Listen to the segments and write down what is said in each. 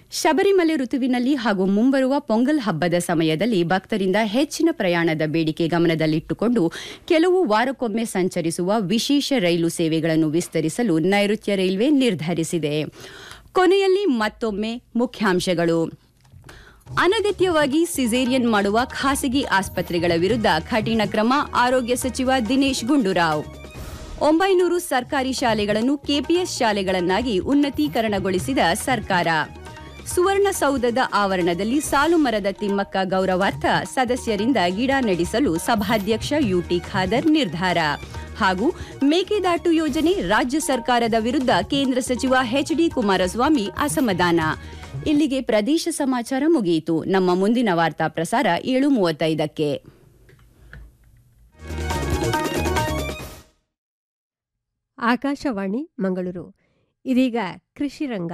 ಶಬರಿಮಲೆ ಋತುವಿನಲ್ಲಿ ಹಾಗೂ ಮುಂಬರುವ ಪೊಂಗಲ್ ಹಬ್ಬದ ಸಮಯದಲ್ಲಿ ಭಕ್ತರಿಂದ ಹೆಚ್ಚಿನ ಪ್ರಯಾಣದ ಬೇಡಿಕೆ ಗಮನದಲ್ಲಿಟ್ಟುಕೊಂಡು ಕೆಲವು ವಾರಕ್ಕೊಮ್ಮೆ ಸಂಚರಿಸುವ ವಿಶೇಷ ರೈಲು ಸೇವೆಗಳನ್ನು ವಿಸ್ತರಿಸಲು ನೈಋತ್ಯ ರೈಲ್ವೆ ನಿರ್ಧರಿಸಿದೆ ಕೊನೆಯಲ್ಲಿ ಮತ್ತೊಮ್ಮೆ ಮುಖ್ಯಾಂಶಗಳು ಅನಗತ್ಯವಾಗಿ ಸಿಸೇರಿಯನ್ ಮಾಡುವ ಖಾಸಗಿ ಆಸ್ಪತ್ರೆಗಳ ವಿರುದ್ಧ ಕಠಿಣ ಕ್ರಮ ಆರೋಗ್ಯ ಸಚಿವ ದಿನೇಶ್ ಗುಂಡೂರಾವ್ ಒಂಬೈನೂರು ಸರ್ಕಾರಿ ಶಾಲೆಗಳನ್ನು ಕೆಪಿಎಸ್ ಶಾಲೆಗಳನ್ನಾಗಿ ಉನ್ನತೀಕರಣಗೊಳಿಸಿದ ಸರ್ಕಾರ ಸುವರ್ಣಸೌಧದ ಆವರಣದಲ್ಲಿ ಸಾಲು ಮರದ ತಿಮ್ಮಕ್ಕ ಗೌರವಾರ್ಥ ಸದಸ್ಯರಿಂದ ಗಿಡ ನೆಡಿಸಲು ಸಭಾಧ್ಯಕ್ಷ ಯುಟಿ ಖಾದರ್ ನಿರ್ಧಾರ ಹಾಗೂ ಮೇಕೆದಾಟು ಯೋಜನೆ ರಾಜ್ಯ ಸರ್ಕಾರದ ವಿರುದ್ಧ ಕೇಂದ್ರ ಸಚಿವ ಎಚ್ಡಿ ಕುಮಾರಸ್ವಾಮಿ ಅಸಮಾಧಾನ ಇಲ್ಲಿಗೆ ಪ್ರದೇಶ ಸಮಾಚಾರ ಮುಗಿಯಿತು ನಮ್ಮ ಮುಂದಿನ ವಾರ್ತಾ ಪ್ರಸಾರ ಏಳು ಮೂವತ್ತೈದಕ್ಕೆ ಆಕಾಶವಾಣಿ ಮಂಗಳೂರು ಇದೀಗ ಕೃಷಿ ರಂಗ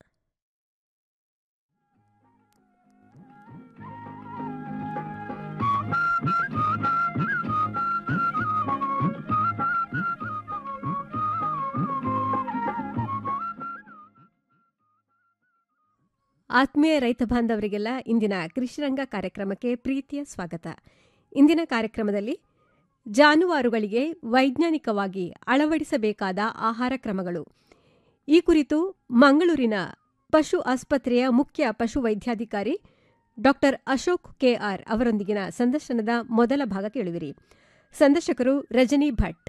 ಆತ್ಮೀಯ ರೈತ ಬಾಂಧವರಿಗೆಲ್ಲ ಇಂದಿನ ಕೃಷಿರಂಗ ಕಾರ್ಯಕ್ರಮಕ್ಕೆ ಪ್ರೀತಿಯ ಸ್ವಾಗತ ಇಂದಿನ ಕಾರ್ಯಕ್ರಮದಲ್ಲಿ ಜಾನುವಾರುಗಳಿಗೆ ವೈಜ್ಞಾನಿಕವಾಗಿ ಅಳವಡಿಸಬೇಕಾದ ಆಹಾರ ಕ್ರಮಗಳು ಈ ಕುರಿತು ಮಂಗಳೂರಿನ ಪಶು ಆಸ್ಪತ್ರೆಯ ಮುಖ್ಯ ಪಶು ವೈದ್ಯಾಧಿಕಾರಿ ಡಾಕ್ಟರ್ ಅಶೋಕ್ ಕೆಆರ್ ಅವರೊಂದಿಗಿನ ಸಂದರ್ಶನದ ಮೊದಲ ಭಾಗ ಕೇಳುವಿರಿ ಸಂದರ್ಶಕರು ರಜನಿ ಭಟ್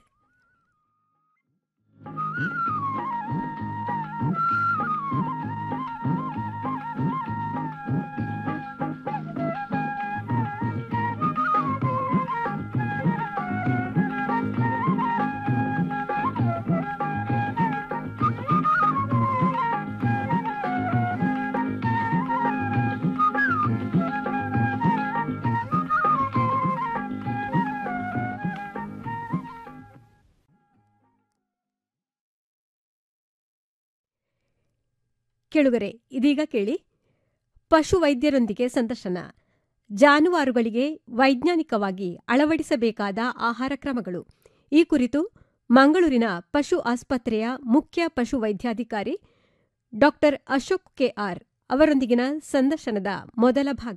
ಕೇಳುಗರೆ ಇದೀಗ ಕೇಳಿ ಪಶು ವೈದ್ಯರೊಂದಿಗೆ ಸಂದರ್ಶನ ಜಾನುವಾರುಗಳಿಗೆ ವೈಜ್ಞಾನಿಕವಾಗಿ ಅಳವಡಿಸಬೇಕಾದ ಆಹಾರ ಕ್ರಮಗಳು ಈ ಕುರಿತು ಮಂಗಳೂರಿನ ಪಶು ಆಸ್ಪತ್ರೆಯ ಮುಖ್ಯ ಪಶು ವೈದ್ಯಾಧಿಕಾರಿ ಡಾಕ್ಟರ್ ಅಶೋಕ್ ಕೆಆರ್ ಅವರೊಂದಿಗಿನ ಸಂದರ್ಶನದ ಮೊದಲ ಭಾಗ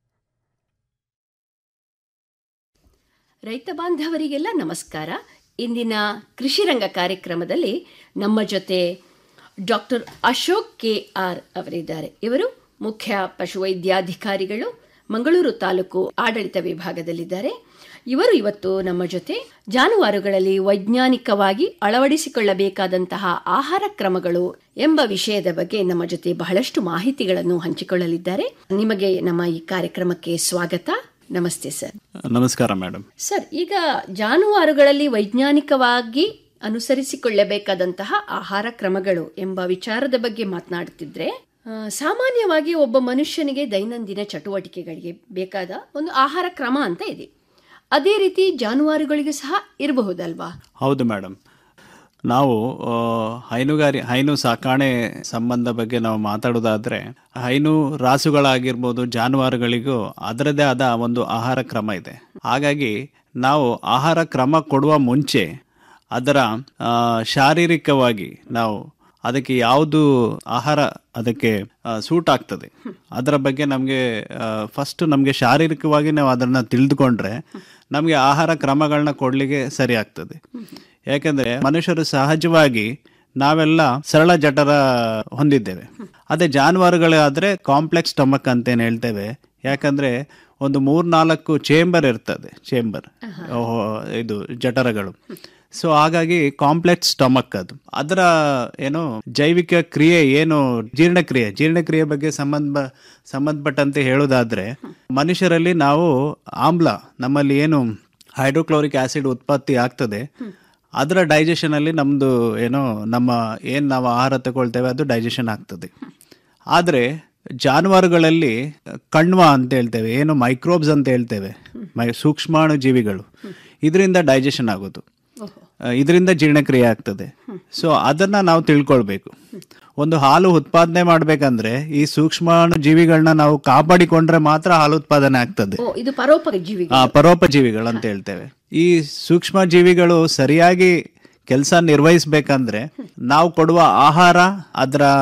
ರೈತ ಬಾಂಧವರಿಗೆಲ್ಲ ನಮಸ್ಕಾರ ಇಂದಿನ ಕೃಷಿರಂಗ ಕಾರ್ಯಕ್ರಮದಲ್ಲಿ ನಮ್ಮ ಜೊತೆ ಡಾಕ್ಟರ್ ಅಶೋಕ್ ಕೆ ಆರ್ ಅವರಿದ್ದಾರೆ ಇವರು ಮುಖ್ಯ ಪಶುವೈದ್ಯಾಧಿಕಾರಿಗಳು ಮಂಗಳೂರು ತಾಲೂಕು ಆಡಳಿತ ವಿಭಾಗದಲ್ಲಿದ್ದಾರೆ ಇವರು ಇವತ್ತು ನಮ್ಮ ಜೊತೆ ಜಾನುವಾರುಗಳಲ್ಲಿ ವೈಜ್ಞಾನಿಕವಾಗಿ ಅಳವಡಿಸಿಕೊಳ್ಳಬೇಕಾದಂತಹ ಆಹಾರ ಕ್ರಮಗಳು ಎಂಬ ವಿಷಯದ ಬಗ್ಗೆ ನಮ್ಮ ಜೊತೆ ಬಹಳಷ್ಟು ಮಾಹಿತಿಗಳನ್ನು ಹಂಚಿಕೊಳ್ಳಲಿದ್ದಾರೆ ನಿಮಗೆ ನಮ್ಮ ಈ ಕಾರ್ಯಕ್ರಮಕ್ಕೆ ಸ್ವಾಗತ ನಮಸ್ತೆ ಸರ್ ನಮಸ್ಕಾರ ಮೇಡಮ್ ಸರ್ ಈಗ ಜಾನುವಾರುಗಳಲ್ಲಿ ವೈಜ್ಞಾನಿಕವಾಗಿ ಅನುಸರಿಸಿಕೊಳ್ಳಬೇಕಾದಂತಹ ಆಹಾರ ಕ್ರಮಗಳು ಎಂಬ ವಿಚಾರದ ಬಗ್ಗೆ ಮಾತನಾಡುತ್ತಿದ್ರೆ ಆ, ಸಾಮಾನ್ಯವಾಗಿ ಒಬ್ಬ ಮನುಷ್ಯನಿಗೆ ದೈನಂದಿನ ಚಟುವಟಿಕೆಗಳಿಗೆ ಬೇಕಾದ ಒಂದು ಆಹಾರ ಕ್ರಮ ಅಂತ ಇದೆ ಅದೇ ರೀತಿ ಜಾನುವಾರುಗಳಿಗೆ ಸಹ ಇರಬಹುದಲ್ವಾ ಹೌದು ಮೇಡಮ್ ನಾವು ಆ, ಹೈನುಗಾರಿ ಹೈನು ಸಾಕಾಣೆ ಸಂಬಂಧ ಬಗ್ಗೆ ನಾವು ಮಾತಾಡೋದಾದ್ರೆ ಹೈನು ರಾಸುಗಳಾಗಿರ್ಬೋದು ಜಾನುವಾರುಗಳಿಗೂ ಅದರದೇ ಆದ ಒಂದು ಆಹಾರ ಕ್ರಮ ಇದೆ ಹಾಗಾಗಿ ನಾವು ಆಹಾರ ಕ್ರಮ ಕೊಡುವ ಮುಂಚೆ ಅದರ ಆ, ಶಾರೀರಿಕವಾಗಿ ನಾವು ಅದಕ್ಕೆ ಯಾವುದು ಆಹಾರ ಅದಕ್ಕೆ ಸೂಟ್ ಆಗ್ತದೆ ಅದರ ಬಗ್ಗೆ ನಮಗೆ ಫಸ್ಟ್ ನಮಗೆ ಶಾರೀರಿಕವಾಗಿ ನಾವು ಅದನ್ನು ತಿಳಿದುಕೊಂಡ್ರೆ ನಮಗೆ ಆಹಾರ ಕ್ರಮಗಳನ್ನ ಕೊಡಲಿಕ್ಕೆ ಸರಿ ಆಗ್ತದೆ ಯಾಕಂದ್ರೆ ಮನುಷ್ಯರು ಸಹಜವಾಗಿ ನಾವೆಲ್ಲ ಸರಳ ಜಠರ ಹೊಂದಿದ್ದೇವೆ ಅದೇ ಜಾನುವಾರುಗಳಾದ್ರೆ ಕಾಂಪ್ಲೆಕ್ಸ್ ಸ್ಟಮಕ್ ಅಂತ ಏನು ಹೇಳ್ತೇವೆ ಯಾಕಂದ್ರೆ ಒಂದು ಮೂರ್ನಾಲ್ಕು ಚೇಂಬರ್ ಇರ್ತದೆ ಚೇಂಬರ್ ಇದು ಜಠರಗಳು ಸೊ ಹಾಗಾಗಿ ಕಾಂಪ್ಲೆಕ್ಸ್ ಸ್ಟಮಕ್ ಅದು ಅದರ ಏನು ಜೈವಿಕ ಕ್ರಿಯೆ ಏನು ಜೀರ್ಣಕ್ರಿಯೆ ಜೀರ್ಣಕ್ರಿಯೆ ಬಗ್ಗೆ ಸಂಬಂಧ ಸಂಬಂಧಪಟ್ಟಂತೆ ಹೇಳೋದಾದ್ರೆ ಮನುಷ್ಯರಲ್ಲಿ ನಾವು ಆಮ್ಲ ನಮ್ಮಲ್ಲಿ ಏನು ಹೈಡ್ರೋಕ್ಲೋರಿಕ್ ಆಸಿಡ್ ಉತ್ಪತ್ತಿ ಆಗ್ತದೆ ಅದರ ಡೈಜೆಷನ್ ಅಲ್ಲಿ ನಮ್ದು ಏನೋ ನಮ್ಮ ಏನ್ ನಾವು ಆಹಾರ ತಗೊಳ್ತೇವೆ ಅದು ಡೈಜೆಷನ್ ಆಗ್ತದೆ ಆದ್ರೆ ಜಾನುವಾರುಗಳಲ್ಲಿ ಕಣ್ವ ಅಂತ ಹೇಳ್ತೇವೆ ಏನು ಮೈಕ್ರೋಬ್ಸ್ ಅಂತ ಹೇಳ್ತೇವೆ ಮೈ ಸೂಕ್ಷ್ಮಾಣು ಜೀವಿಗಳು ಇದರಿಂದ ಡೈಜೆಷನ್ ಆಗೋದು ಇದರಿಂದ ಜೀರ್ಣಕ್ರಿಯೆ ಆಗ್ತದೆ ಸೊ ಅದನ್ನ ನಾವು ತಿಳ್ಕೊಳ್ಬೇಕು ಒಂದು ಹಾಲು ಉತ್ಪಾದನೆ ಮಾಡ್ಬೇಕಂದ್ರೆ ಈ ಸೂಕ್ಷ್ಮಾಣು ಜೀವಿಗಳನ್ನ ನಾವು ಕಾಪಾಡಿಕೊಂಡ್ರೆ ಮಾತ್ರ ಹಾಲು ಉತ್ಪಾದನೆ ಆಗ್ತದೆ ಓ ಇದು ಪರೋಪಕ ಜೀವಿ ಆ, ಪರೋಪಜೀವಿಗಳು ಅಂತ ಹೇಳ್ತೇವೆ ಈ ಸೂಕ್ಷ್ಮ ಜೀವಿಗಳು ಸರಿಯಾಗಿ ಕೆಲಸ ನಿರ್ವಹಿಸ್ಬೇಕಂದ್ರೆ ನಾವು ಕೊಡುವ ಆಹಾರ ಅದರ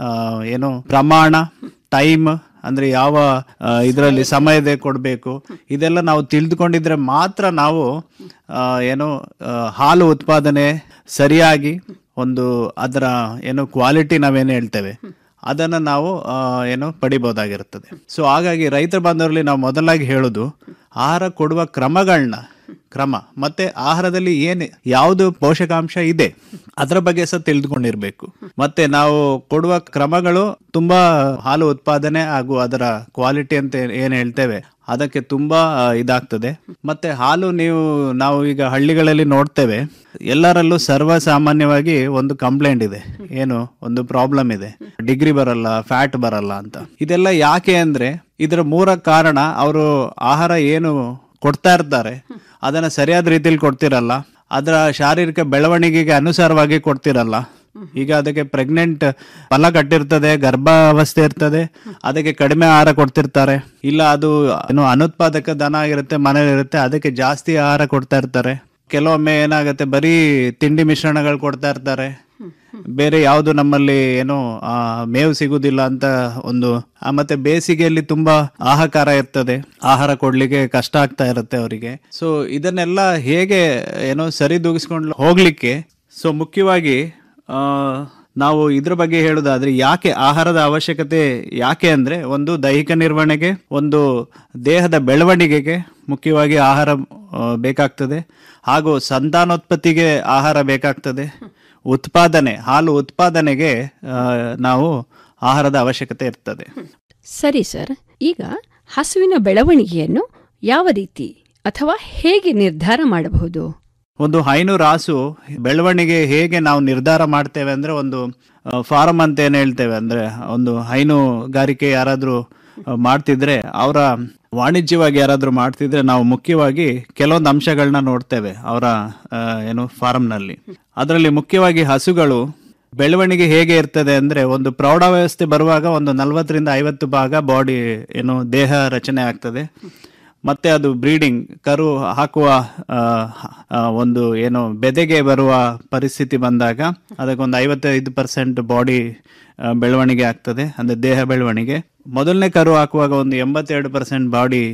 ಆ, ಏನು ಪ್ರಮಾಣ ಟೈಮ್ ಅಂದ್ರೆ ಯಾವ ಇದರಲ್ಲಿ ಸಮಯದ ಕೊಡಬೇಕು ಇದೆಲ್ಲ ನಾವು ತಿಳಿದುಕೊಂಡಿದ್ರೆ ಮಾತ್ರ ನಾವು ಆ, ಏನು ಆ, ಹಾಲು ಉತ್ಪಾದನೆ ಸರಿಯಾಗಿ ಒಂದು ಅದರ ಏನು ಕ್ವಾಲಿಟಿ ನಾವೇನು ಹೇಳ್ತೇವೆ ಅದನ್ನ ನಾವು ಆ, ಏನು ಪಡಿಬೋದಾಗಿರುತ್ತದೆ ಸೊ ಹಾಗಾಗಿ ರೈತರ ಬಾಂಧವರಲ್ಲಿ ನಾವು ಮೊದಲಾಗಿ ಹೇಳೋದು ಆಹಾರ ಕೊಡುವ ಕ್ರಮಗಳನ್ನ ಕ್ರಮ ಮತ್ತೆ ಆಹಾರದಲ್ಲಿ ಏನು ಯಾವುದು ಪೋಷಕಾಂಶ ಇದೆ ಅದರ ಬಗ್ಗೆ ಸಹ ತಿಳಿದುಕೊಂಡಿರ್ಬೇಕು ಮತ್ತೆ ನಾವು ಕೊಡುವ ಕ್ರಮಗಳು ತುಂಬಾ ಹಾಲು ಉತ್ಪಾದನೆ ಹಾಗೂ ಅದರ ಕ್ವಾಲಿಟಿ ಅಂತ ಏನ್ ಹೇಳ್ತೇವೆ ಅದಕ್ಕೆ ತುಂಬಾ ಆ, ಇದಾಗ್ತದೆ ಮತ್ತೆ ಹಾಲು ನೀವು ನಾವು ಈಗ ಹಳ್ಳಿಗಳಲ್ಲಿ ನೋಡ್ತೇವೆ ಎಲ್ಲರಲ್ಲೂ ಸರ್ವಸಾಮಾನ್ಯವಾಗಿ ಒಂದು ಕಂಪ್ಲೇಂಟ್ ಇದೆ ಏನು ಒಂದು ಪ್ರಾಬ್ಲಮ್ ಇದೆ ಡಿಗ್ರಿ ಬರಲ್ಲ ಫ್ಯಾಟ್ ಬರಲ್ಲ ಅಂತ ಇದೆಲ್ಲ ಯಾಕೆ ಅಂದ್ರೆ ಇದರ ಮೂರ ಕಾರಣ ಅವರು ಆಹಾರ ಏನು ಕೊಡ್ತಾ ಇರ್ತಾರೆ ಅದನ್ನ ಸರಿಯಾದ ರೀತಿಯಲ್ಲಿ ಕೊಡ್ತಿರಲ್ಲ ಅದರ ಶಾರೀರಿಕ ಬೆಳವಣಿಗೆಗೆ ಅನುಸಾರವಾಗಿ ಕೊಡ್ತಿರಲ್ಲ ಈಗ ಅದಕ್ಕೆ ಪ್ರೆಗ್ನೆಂಟ್ ಫಲ ಕಟ್ಟಿರ್ತದೆ ಗರ್ಭಾವಸ್ಥೆ ಇರ್ತದೆ ಅದಕ್ಕೆ ಕಡಿಮೆ ಆಹಾರ ಕೊಡ್ತಿರ್ತಾರೆ ಇಲ್ಲ ಅದು ಏನು ಅನುತ್ಪಾದಕ ದನ ಆಗಿರುತ್ತೆ ಮನೇಲಿ ಇರುತ್ತೆ ಅದಕ್ಕೆ ಜಾಸ್ತಿ ಆಹಾರ ಕೊಡ್ತಾ ಇರ್ತಾರೆ ಕೆಲವೊಮ್ಮೆ ಏನಾಗುತ್ತೆ ಬರೀ ತಿಂಡಿ ಮಿಶ್ರಣಗಳು ಕೊಡ್ತಾ ಇರ್ತಾರೆ ಬೇರೆ ಯಾವುದು ನಮ್ಮಲ್ಲಿ ಏನು ಆ, ಮೇವು ಸಿಗುದಿಲ್ಲ ಅಂತ ಒಂದು ಆ, ಮತ್ತೆ ಬೇಸಿಗೆಯಲ್ಲಿ ತುಂಬಾ ಆಹಾಕಾರ ಇರ್ತದೆ ಆಹಾರ ಕೊಡ್ಲಿಕ್ಕೆ ಕಷ್ಟ ಆಗ್ತಾ ಇರುತ್ತೆ ಅವರಿಗೆ ಸೊ ಇದನ್ನೆಲ್ಲ ಹೇಗೆ ಏನೋ ಸರಿದೂಗಿಸ್ಕೊಂಡು ಹೋಗ್ಲಿಕ್ಕೆ ಸೊ ಮುಖ್ಯವಾಗಿ ಆ, ನಾವು ಇದ್ರ ಬಗ್ಗೆ ಹೇಳುದಾದ್ರೆ ಯಾಕೆ ಆಹಾರದ ಅವಶ್ಯಕತೆ ಯಾಕೆ ಅಂದ್ರೆ ಒಂದು ದೈಹಿಕ ನಿರ್ವಹಣೆಗೆ ಒಂದು ದೇಹದ ಬೆಳವಣಿಗೆಗೆ ಮುಖ್ಯವಾಗಿ ಆಹಾರ ಆ, ಬೇಕಾಗ್ತದೆ ಹಾಗೂ ಸಂತಾನೋತ್ಪತ್ತಿಗೆ ಆಹಾರ ಬೇಕಾಗ್ತದೆ ಉತ್ಪಾದನೆ ಹಾಲು ಉತ್ಪಾದನೆಗೆ ಆ, ನಾವು ಆಹಾರದ ಅವಶ್ಯಕತೆ ಇರ್ತದೆ ಸರಿ ಸರ್ ಈಗ ಹಸುವಿನ ಬೆಳವಣಿಗೆಯನ್ನು ಯಾವ ರೀತಿ ಅಥವಾ ಹೇಗೆ ನಿರ್ಧಾರ ಮಾಡಬಹುದು ಒಂದು ಹೈನು ರಾಸು ಬೆಳವಣಿಗೆ ಹೇಗೆ ನಾವು ನಿರ್ಧಾರ ಮಾಡ್ತೇವೆ ಅಂದ್ರೆ ಒಂದು ಫಾರಂ ಅಂತ ಏನ್ ಹೇಳ್ತೇವೆ ಅಂದ್ರೆ ಒಂದು ಹೈನುಗಾರಿಕೆ ಯಾರಾದ್ರೂ ಆ, ಮಾಡ್ತಿದ್ರೆ ಅವರ ವಾಣಿಜ್ಯವಾಗಿ ಯಾರಾದ್ರೂ ಮಾಡ್ತಿದ್ರೆ ನಾವು ಮುಖ್ಯವಾಗಿ ಕೆಲವೊಂದು ಅಂಶಗಳನ್ನ ನೋಡ್ತೇವೆ ಅವರ ಆ, ಏನು ಫಾರಂನಲ್ಲಿ ಅದರಲ್ಲಿ ಮುಖ್ಯವಾಗಿ ಹಸುಗಳು ಬೆಳವಣಿಗೆ ಹೇಗೆ ಇರ್ತದೆ ಅಂದ್ರೆ ಒಂದು ಪ್ರೌಢಾವಸ್ಥೆ ಬರುವಾಗ ಒಂದು ನಲವತ್ತರಿಂದ ಐವತ್ತು ಭಾಗ ಬಾಡಿ ಏನು ದೇಹ ರಚನೆ ಆಗ್ತದೆ ಮತ್ತೆ ಅದು ಬ್ರೀಡಿಂಗ್ ಕರು ಹಾಕುವ ಆ, ಆ, ಒಂದು ಏನು ಬೆದೆಗೆ ಬರುವ ಪರಿಸ್ಥಿತಿ ಬಂದಾಗ ಅದಕ್ಕೊಂದು ಐವತ್ತೈದು ಪರ್ಸೆಂಟ್ ಬಾಡಿ ಬೆಳವಣಿಗೆ ಆಗ್ತದೆ ಅಂದ್ರೆ ದೇಹ ಬೆಳವಣಿಗೆ ಮೊದಲನೇ ಕರು ಹಾಕುವಾಗ ಒಂದು ಎಂಬತ್ತೆರಡು ಪರ್ಸೆಂಟ್ ಬಾಡಿ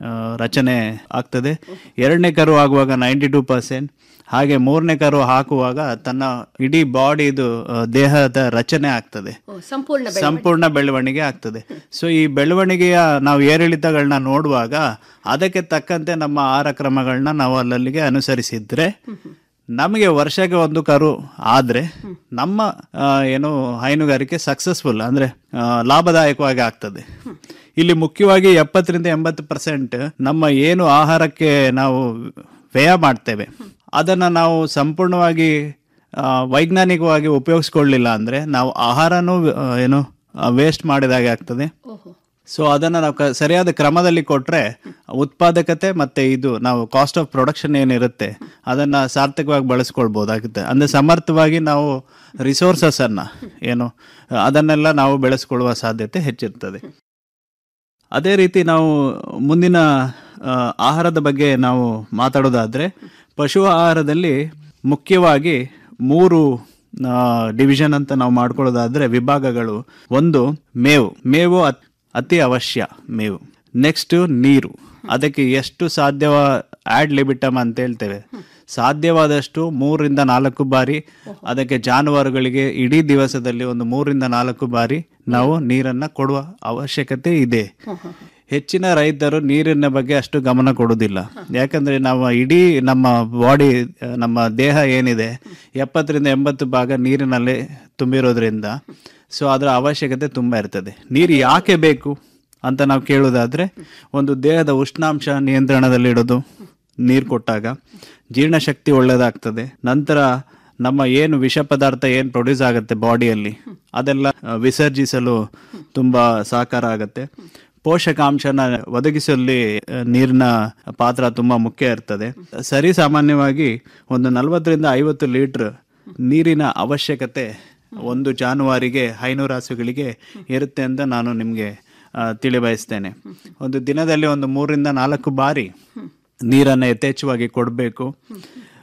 ರಚನೆ ಆಗ್ತದೆ ಎರಡನೇ ಕರು ಆಗುವಾಗ ನೈಂಟಿ ಟೂ ಪರ್ಸೆಂಟ್ ಹಾಗೆ ಮೂರನೇ ಕರು ಹಾಕುವಾಗ ತನ್ನ ಇಡೀ ಬಾಡಿ ಇದು ಆ, ದೇಹದ ರಚನೆ ಆಗ್ತದೆ ಸಂಪೂರ್ಣ ಸಂಪೂರ್ಣ ಬೆಳವಣಿಗೆ ಆಗ್ತದೆ ಸೊ ಈ ಬೆಳವಣಿಗೆಯ ನಾವು ಏರಿಳಿತಗಳನ್ನ ನೋಡುವಾಗ ಅದಕ್ಕೆ ತಕ್ಕಂತೆ ನಮ್ಮ ಆಹಾರ ಕ್ರಮಗಳನ್ನ ನಾವು ಅಲ್ಲಲ್ಲಿಗೆ ಅನುಸರಿಸಿದ್ರೆ ನಮಗೆ ವರ್ಷಕ್ಕೆ ಒಂದು ಕರು ಆದ್ರೆ ನಮ್ಮ ಆ, ಏನು ಹೈನುಗಾರಿಕೆ ಸಕ್ಸಸ್ಫುಲ್ ಅಂದ್ರೆ ಆ, ಲಾಭದಾಯಕವಾಗಿ ಆಗ್ತದೆ ಇಲ್ಲಿ ಮುಖ್ಯವಾಗಿ ಎಪ್ಪತ್ತರಿಂದ ಎಂಬತ್ತು ಪರ್ಸೆಂಟ್ ನಮ್ಮ ಏನು ಆಹಾರಕ್ಕೆ ನಾವು ವ್ಯಯ ಮಾಡ್ತೇವೆ ಅದನ್ನ ನಾವು ಸಂಪೂರ್ಣವಾಗಿ ಆ, ವೈಜ್ಞಾನಿಕವಾಗಿ ಉಪಯೋಗಿಸ್ಕೊಳ್ಳಿಲ್ಲ ಅಂದ್ರೆ ನಾವು ಆಹಾರನೂ ಆ, ಏನು ವೇಸ್ಟ್ ಮಾಡಿದಾಗೆ ಆಗ್ತದೆ ಸೊ ಅದನ್ನ ನಾವು ಕ- ಸರಿಯಾದ ಕ್ರಮದಲ್ಲಿ ಕೊಟ್ರೆ ಉತ್ಪಾದಕತೆ ಮತ್ತೆ ಇದು ನಾವು ಕಾಸ್ಟ್ ಆಫ್ ಪ್ರೊಡಕ್ಷನ್ ಏನಿರುತ್ತೆ ಅದನ್ನ ಸಾರ್ಥಕವಾಗಿ ಬಳಸ್ಕೊಳ್ಬಹುದಾಗುತ್ತೆ ಅಂದ್ರೆ ಸಮರ್ಥವಾಗಿ ನಾವು ರಿಸೋರ್ಸಸ್ ಅನ್ನ ಏನು ಅದನ್ನೆಲ್ಲ ನಾವು ಬೆಳೆಸ್ಕೊಳ್ಳುವ ಸಾಧ್ಯತೆ ಹೆಚ್ಚಿರ್ತದೆ ಅದೇ ರೀತಿ ನಾವು ಮುಂದಿನ ಆ, ಆಹಾರದ ಬಗ್ಗೆ ನಾವು ಮಾತಾಡೋದಾದ್ರೆ ಪಶು ಆಹಾರದಲ್ಲಿ ಮುಖ್ಯವಾಗಿ ಮೂರು ಡಿವಿಷನ್ ಅಂತ ನಾವು ಮಾಡ್ಕೊಳ್ಳೋದಾದ್ರೆ ವಿಭಾಗಗಳು ಒಂದು ಮೇವು ಮೇವು ಅತ್- ಅತಿ ಅವಶ್ಯ ಮೇವು ನೆಕ್ಸ್ಟ್ ನೀರು ಅದಕ್ಕೆ ಎಷ್ಟು ಸಾಧ್ಯವ ಆಡ್ ಲಿಬಿಟಮ್ ಅಂತ ಹೇಳ್ತೇವೆ ಸಾಧ್ಯವಾದಷ್ಟು ಮೂರರಿಂದ ನಾಲ್ಕು ಬಾರಿ ಅದಕ್ಕೆ ಜಾನುವಾರುಗಳಿಗೆ ಇಡೀ ದಿವಸದಲ್ಲಿ ಒಂದು ಮೂರರಿಂದ ನಾಲ್ಕು ಬಾರಿ ನಾವು ನೀರನ್ನ ಕೊಡುವ ಅವಶ್ಯಕತೆ ಇದೆ ಹೆಚ್ಚಿನ ರೈತರು ನೀರಿನ ಬಗ್ಗೆ ಅಷ್ಟು ಗಮನ ಕೊಡುವುದಿಲ್ಲ ಯಾಕಂದ್ರೆ ನಾವು ಇಡೀ ನಮ್ಮ ಬಾಡಿ ನಮ್ಮ ದೇಹ ಏನಿದೆ ಎಪ್ಪತ್ತರಿಂದ ಎಂಬತ್ತು ಭಾಗ ನೀರಿನಲ್ಲಿ ತುಂಬಿರೋದ್ರಿಂದ ಸೊ ಅದರ ಅವಶ್ಯಕತೆ ತುಂಬಾ ಇರ್ತದೆ ನೀರು ಯಾಕೆ ಬೇಕು ಅಂತ ನಾವು ಕೇಳೋದಾದ್ರೆ ಒಂದು ದೇಹದ ಉಷ್ಣಾಂಶ ನಿಯಂತ್ರಣದಲ್ಲಿಡೋದು ನೀರು ಕೊಟ್ಟಾಗ ಜೀರ್ಣಶಕ್ತಿ ಒಳ್ಳೆಯದಾಗ್ತದೆ ನಂತರ ನಮ್ಮ ಏನು ವಿಷ ಪದಾರ್ಥ ಏನು ಪ್ರೊಡ್ಯೂಸ್ ಆಗುತ್ತೆ ಬಾಡಿಯಲ್ಲಿ ಅದೆಲ್ಲ ಆ, ವಿಸರ್ಜಿಸಲು ತುಂಬಾ ಸಹಕಾರ ಆಗುತ್ತೆ ಪೋಷಕಾಂಶನ ಒದಗಿಸುವಲ್ಲಿ ಆ, ನೀರಿನ ಪಾತ್ರ ತುಂಬಾ ಮುಖ್ಯ ಇರ್ತದೆ ಸರಿ ಸಾಮಾನ್ಯವಾಗಿ ಒಂದು ನಲವತ್ತರಿಂದ ಐವತ್ತು ಲೀಟರ್ ನೀರಿನ ಅವಶ್ಯಕತೆ ಒಂದು ಜಾನುವಾರಿಗೆ ಹೈನೂರಾಸುಗಳಿಗೆ ಇರುತ್ತೆ ಅಂತ ನಾನು ನಿಮಗೆ ತಿಳಿಬಯಸ್ತೇನೆ ಒಂದು ದಿನದಲ್ಲಿ ಒಂದು ಮೂರರಿಂದ ನಾಲ್ಕು ಬಾರಿ ನೀರನ್ನು ಯಥೇಚ್ಛವಾಗಿ ಕೊಡಬೇಕು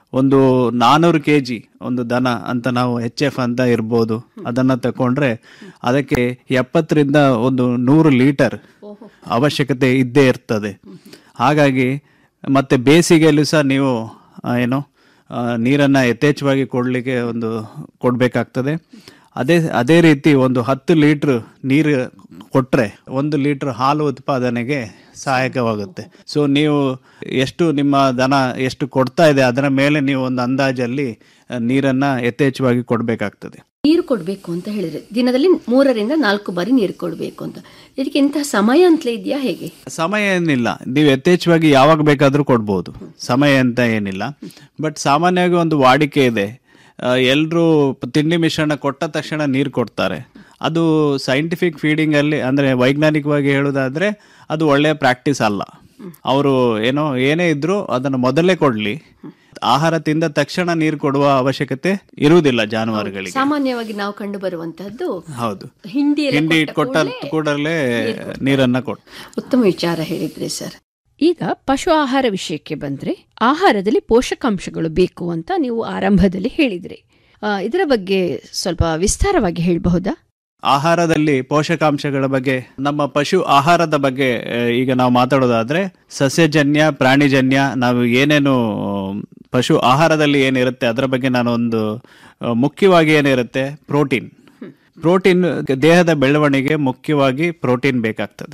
ಒಂದು ನಾನೂರು ಕೆ ಜಿ ಒಂದು ದನ ಅಂತ ನಾವು ಎಚ್ ಎಫ್ ಅಂತ ಇರ್ಬೋದು ಅದನ್ನ ತಕೊಂಡ್ರೆ ಅದಕ್ಕೆ ಎಪ್ಪತ್ತರಿಂದ ಒಂದು ನೂರು ಲೀಟರ್ ಅವಶ್ಯಕತೆ ಇದ್ದೇ ಇರ್ತದೆ ಹಾಗಾಗಿ ಮತ್ತೆ ಬೇಸಿಗೆಯಲ್ಲೂ ಸಹ ನೀವು ಆ, ಏನು ಆ, ನೀರನ್ನ ಯಥೇಚ್ಛವಾಗಿ ಕೊಡಲಿಕ್ಕೆ ಒಂದು ಕೊಡಬೇಕಾಗ್ತದೆ ಅದೇ ಅದೇ ರೀತಿ ಒಂದು ಹತ್ತು ಲೀಟ್ರ್ ನೀರು ಕೊಟ್ಟರೆ ಒಂದು ಲೀಟ್ರ್ ಹಾಲು ಉತ್ಪಾದನೆಗೆ ಸಹಾಯಕವಾಗುತ್ತೆ ಸೊ ನೀವು ಎಷ್ಟು ನಿಮ್ಮ ದನ ಎಷ್ಟು ಕೊಡ್ತಾ ಇದೆ ಅದರ ಮೇಲೆ ನೀವು ಒಂದು ಅಂದಾಜಲ್ಲಿ ಆ, ನೀರನ್ನ ಯಥೇಚ್ಛವಾಗಿ ಕೊಡಬೇಕಾಗ್ತದೆ ನೀರು ಕೊಡಬೇಕು ಅಂತ ಹೇಳಿದ್ರೆ ದಿನದಲ್ಲಿ ಮೂರರಿಂದ ನಾಲ್ಕು ಬಾರಿ ನೀರು ಕೊಡಬೇಕು ಅಂತ ಇದಕ್ಕೆ ಇಂತಹ ಸಮಯ ಅಂತಲೇ ಇದೆಯಾ ಹೇಗೆ ಸಮಯ ಏನಿಲ್ಲ ನೀವು ಯಥೇಚ್ಛವಾಗಿ ಯಾವಾಗ ಬೇಕಾದರೂ ಕೊಡ್ಬೋದು ಸಮಯ ಅಂತ ಏನಿಲ್ಲ ಬಟ್ ಸಾಮಾನ್ಯವಾಗಿ ಒಂದು ವಾಡಿಕೆ ಇದೆ ಎಲ್ಲರೂ ತಿಂಡಿ ಮಿಶ್ರಣ ಕೊಟ್ಟ ತಕ್ಷಣ ನೀರು ಕೊಡ್ತಾರೆ ಅದು ಸೈಂಟಿಫಿಕ್ ಫೀಡಿಂಗ್ ಅಲ್ಲಿ ಅಂದ್ರೆ ವೈಜ್ಞಾನಿಕವಾಗಿ ಹೇಳೋದಾದ್ರೆ ಅದು ಒಳ್ಳೆಯ ಪ್ರಾಕ್ಟೀಸ್ ಅಲ್ಲ ಅವರು ಏನೋ ಏನೇ ಇದ್ರೂ ಅದನ್ನು ಮೊದಲೇ ಕೊಡ್ಲಿ ಆಹಾರ ತಿಂದ ತಕ್ಷಣ ನೀರು ಕೊಡುವ ಅವಶ್ಯಕತೆ ಇರುವುದಿಲ್ಲ ಜಾನುವಾರುಗಳಿಗೆ ಸಾಮಾನ್ಯವಾಗಿ ನಾವು ಕಂಡು ಬರುವಂತಹದ್ದು ಹೌದು ಹಿಂಡಿ ಎಲ್ಲ ಹಿಂಡಿ ಕೊಟ್ಟ ಕೊಟ್ಟ ಕೂಡಲೇ ನೀರನ್ನ ಕೊಟ್ಟು ಉತ್ತಮ ವಿಚಾರ ಹೇಳಿದ್ರಿ ಸರ್ ಈಗ ಪಶು ಆಹಾರ ವಿಷಯಕ್ಕೆ ಬಂದ್ರೆ ಆಹಾರದಲ್ಲಿ ಪೋಷಕಾಂಶಗಳು ಬೇಕು ಅಂತ ನೀವು ಆರಂಭದಲ್ಲಿ ಹೇಳಿದ್ರಿ ಆ, ಇದರ ಬಗ್ಗೆ ಸ್ವಲ್ಪ ವಿಸ್ತಾರವಾಗಿ ಹೇಳಬಹುದಾ ಆಹಾರದಲ್ಲಿ ಪೋಷಕಾಂಶಗಳ ಬಗ್ಗೆ ನಮ್ಮ ಪಶು ಆಹಾರದ ಬಗ್ಗೆ ಆ, ಈಗ ನಾವು ಮಾತಾಡೋದಾದ್ರೆ ಸಸ್ಯಜನ್ಯ ಪ್ರಾಣಿಜನ್ಯ ನಾವು ಏನೇನು ಪಶು ಆಹಾರದಲ್ಲಿ ಏನಿರುತ್ತೆ ಅದರ ಬಗ್ಗೆ ನಾನು ಒಂದು ಆ, ಮುಖ್ಯವಾಗಿ ಏನಿರುತ್ತೆ ಪ್ರೋಟೀನ್ ಪ್ರೋಟೀನ್ ದೇಹದ ಬೆಳವಣಿಗೆ ಮುಖ್ಯವಾಗಿ ಪ್ರೋಟೀನ್ ಬೇಕಾಗ್ತದೆ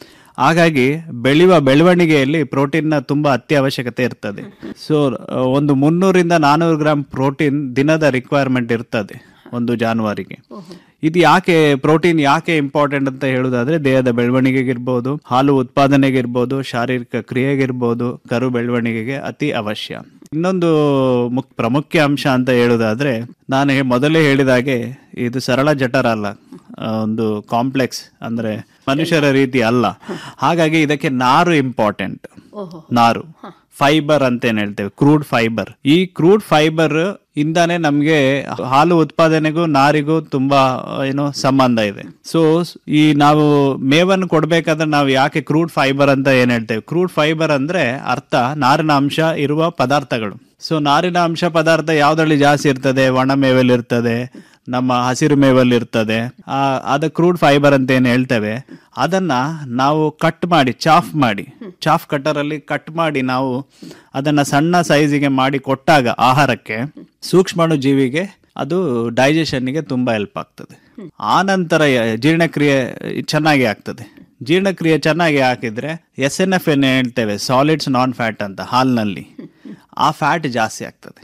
ಹಾಗಾಗಿ ಬೆಳೆಯುವ ಬೆಳವಣಿಗೆಯಲ್ಲಿ ಪ್ರೋಟೀನ್ನ ತುಂಬಾ ಅತ್ಯವಶ್ಯಕತೆ ಇರ್ತದೆ ಸೊ ಒಂದು ಮುನ್ನೂರಿಂದ ನಾನೂರು ಗ್ರಾಮ್ ಪ್ರೋಟೀನ್ ದಿನದ ರಿಕ್ವೈರ್ಮೆಂಟ್ ಇರ್ತದೆ ಒಂದು ಜಾನುವಾರಿಗೆ ಇದು ಯಾಕೆ ಪ್ರೋಟೀನ್ ಯಾಕೆ ಇಂಪಾರ್ಟೆಂಟ್ ಅಂತ ಹೇಳುದಾದ್ರೆ ದೇಹದ ಬೆಳವಣಿಗೆಗಿರ್ಬೋದು ಹಾಲು ಉತ್ಪಾದನೆಗಿರ್ಬೋದು ಶಾರೀರಿಕ ಕ್ರಿಯೆಗಿರ್ಬೋದು ಕರು ಬೆಳವಣಿಗೆಗೆ ಅತಿ ಅವಶ್ಯ ಇನ್ನೊಂದು ಮುಕ್ ಪ್ರಮುಖ ಅಂಶ ಅಂತ ಹೇಳುದಾದ್ರೆ ನಾನು ಹೇ- ಮೊದಲೇ ಹೇಳಿದಾಗೆ ಇದು ಸರಳ ಜಠರ ಅಲ್ಲ ಆ, ಒಂದು ಕಾಂಪ್ಲೆಕ್ಸ್ ಅಂದ್ರೆ ಮನುಷ್ಯರ ರೀತಿ ಅಲ್ಲ ಹಾಗಾಗಿ ಇದಕ್ಕೆ ನಾರು ಇಂಪಾರ್ಟೆಂಟ್ ನಾರು ಫೈಬರ್ ಅಂತ ಏನ್ ಹೇಳ್ತೇವೆ ಕ್ರೂಡ್ ಫೈಬರ್ ಈ ಕ್ರೂಡ್ ಫೈಬರ್ ಇಂದಾನೆ ನಮ್ಗೆ ಹಾಲು ಉತ್ಪಾದನೆಗೂ ನಾರಿಗೂ ತುಂಬಾ ಆ, ಏನೋ ಸಂಬಂಧ ಇದೆ ಸೊ ಈ ನಾವು ಮೇವನ್ನು ಕೊಡ್ಬೇಕಾದ್ರೆ ನಾವು ಯಾಕೆ ಕ್ರೂಡ್ ಫೈಬರ್ ಅಂತ ಏನ್ ಹೇಳ್ತೇವೆ ಕ್ರೂಡ್ ಫೈಬರ್ ಅಂದ್ರೆ ಅರ್ಥ ನಾರಿನ ಅಂಶ ಇರುವ ಪದಾರ್ಥಗಳು ಸೊ ನಾರಿನ ಅಂಶ ಪದಾರ್ಥ ಯಾವ್ದ್ರಲ್ಲಿ ಜಾಸ್ತಿ ಇರ್ತದೆ ಒಣ ಮೇವಲ್ಲಿ ಇರ್ತದೆ ನಮ್ಮ ಹಸಿರು ಮೇವಲ್ಲಿ ಇರ್ತದೆ ಆ ಅದ ಕ್ರೂಡ್ ಫೈಬರ್ ಅಂತ ಏನು ಹೇಳ್ತೇವೆ ಅದನ್ನ ನಾವು ಕಟ್ ಮಾಡಿ ಚಾಫ್ ಮಾಡಿ ಚಾಫ್ ಕಟ್ಟರ್ ಅಲ್ಲಿ ಕಟ್ ಮಾಡಿ ನಾವು ಅದನ್ನ ಸಣ್ಣ ಸೈಜಿಗೆ ಮಾಡಿ ಕೊಟ್ಟಾಗ ಆಹಾರಕ್ಕೆ ಸೂಕ್ಷ್ಮಾಣು ಜೀವಿಗೆ ಅದು ಡೈಜೆಷನ್ಗೆ ತುಂಬಾ ಹೆಲ್ಪ್ ಆಗ್ತದೆ ಆ ನಂತರ ಯ- ಜೀರ್ಣಕ್ರಿಯೆ ಚೆನ್ನಾಗಿ ಆಗ್ತದೆ ಜೀರ್ಣಕ್ರಿಯೆ ಚೆನ್ನಾಗಿ ಹಾಕಿದ್ರೆ ಎಸ್ ಎನ್ ಎಫ್ ಏನು ಹೇಳ್ತೇವೆ ಸಾಲಿಡ್ಸ್ ನಾನ್ ಫ್ಯಾಟ್ ಅಂತ ಹಾಲ್ನಲ್ಲಿ ಆ ಫ್ಯಾಟ್ ಜಾಸ್ತಿ ಆಗ್ತದೆ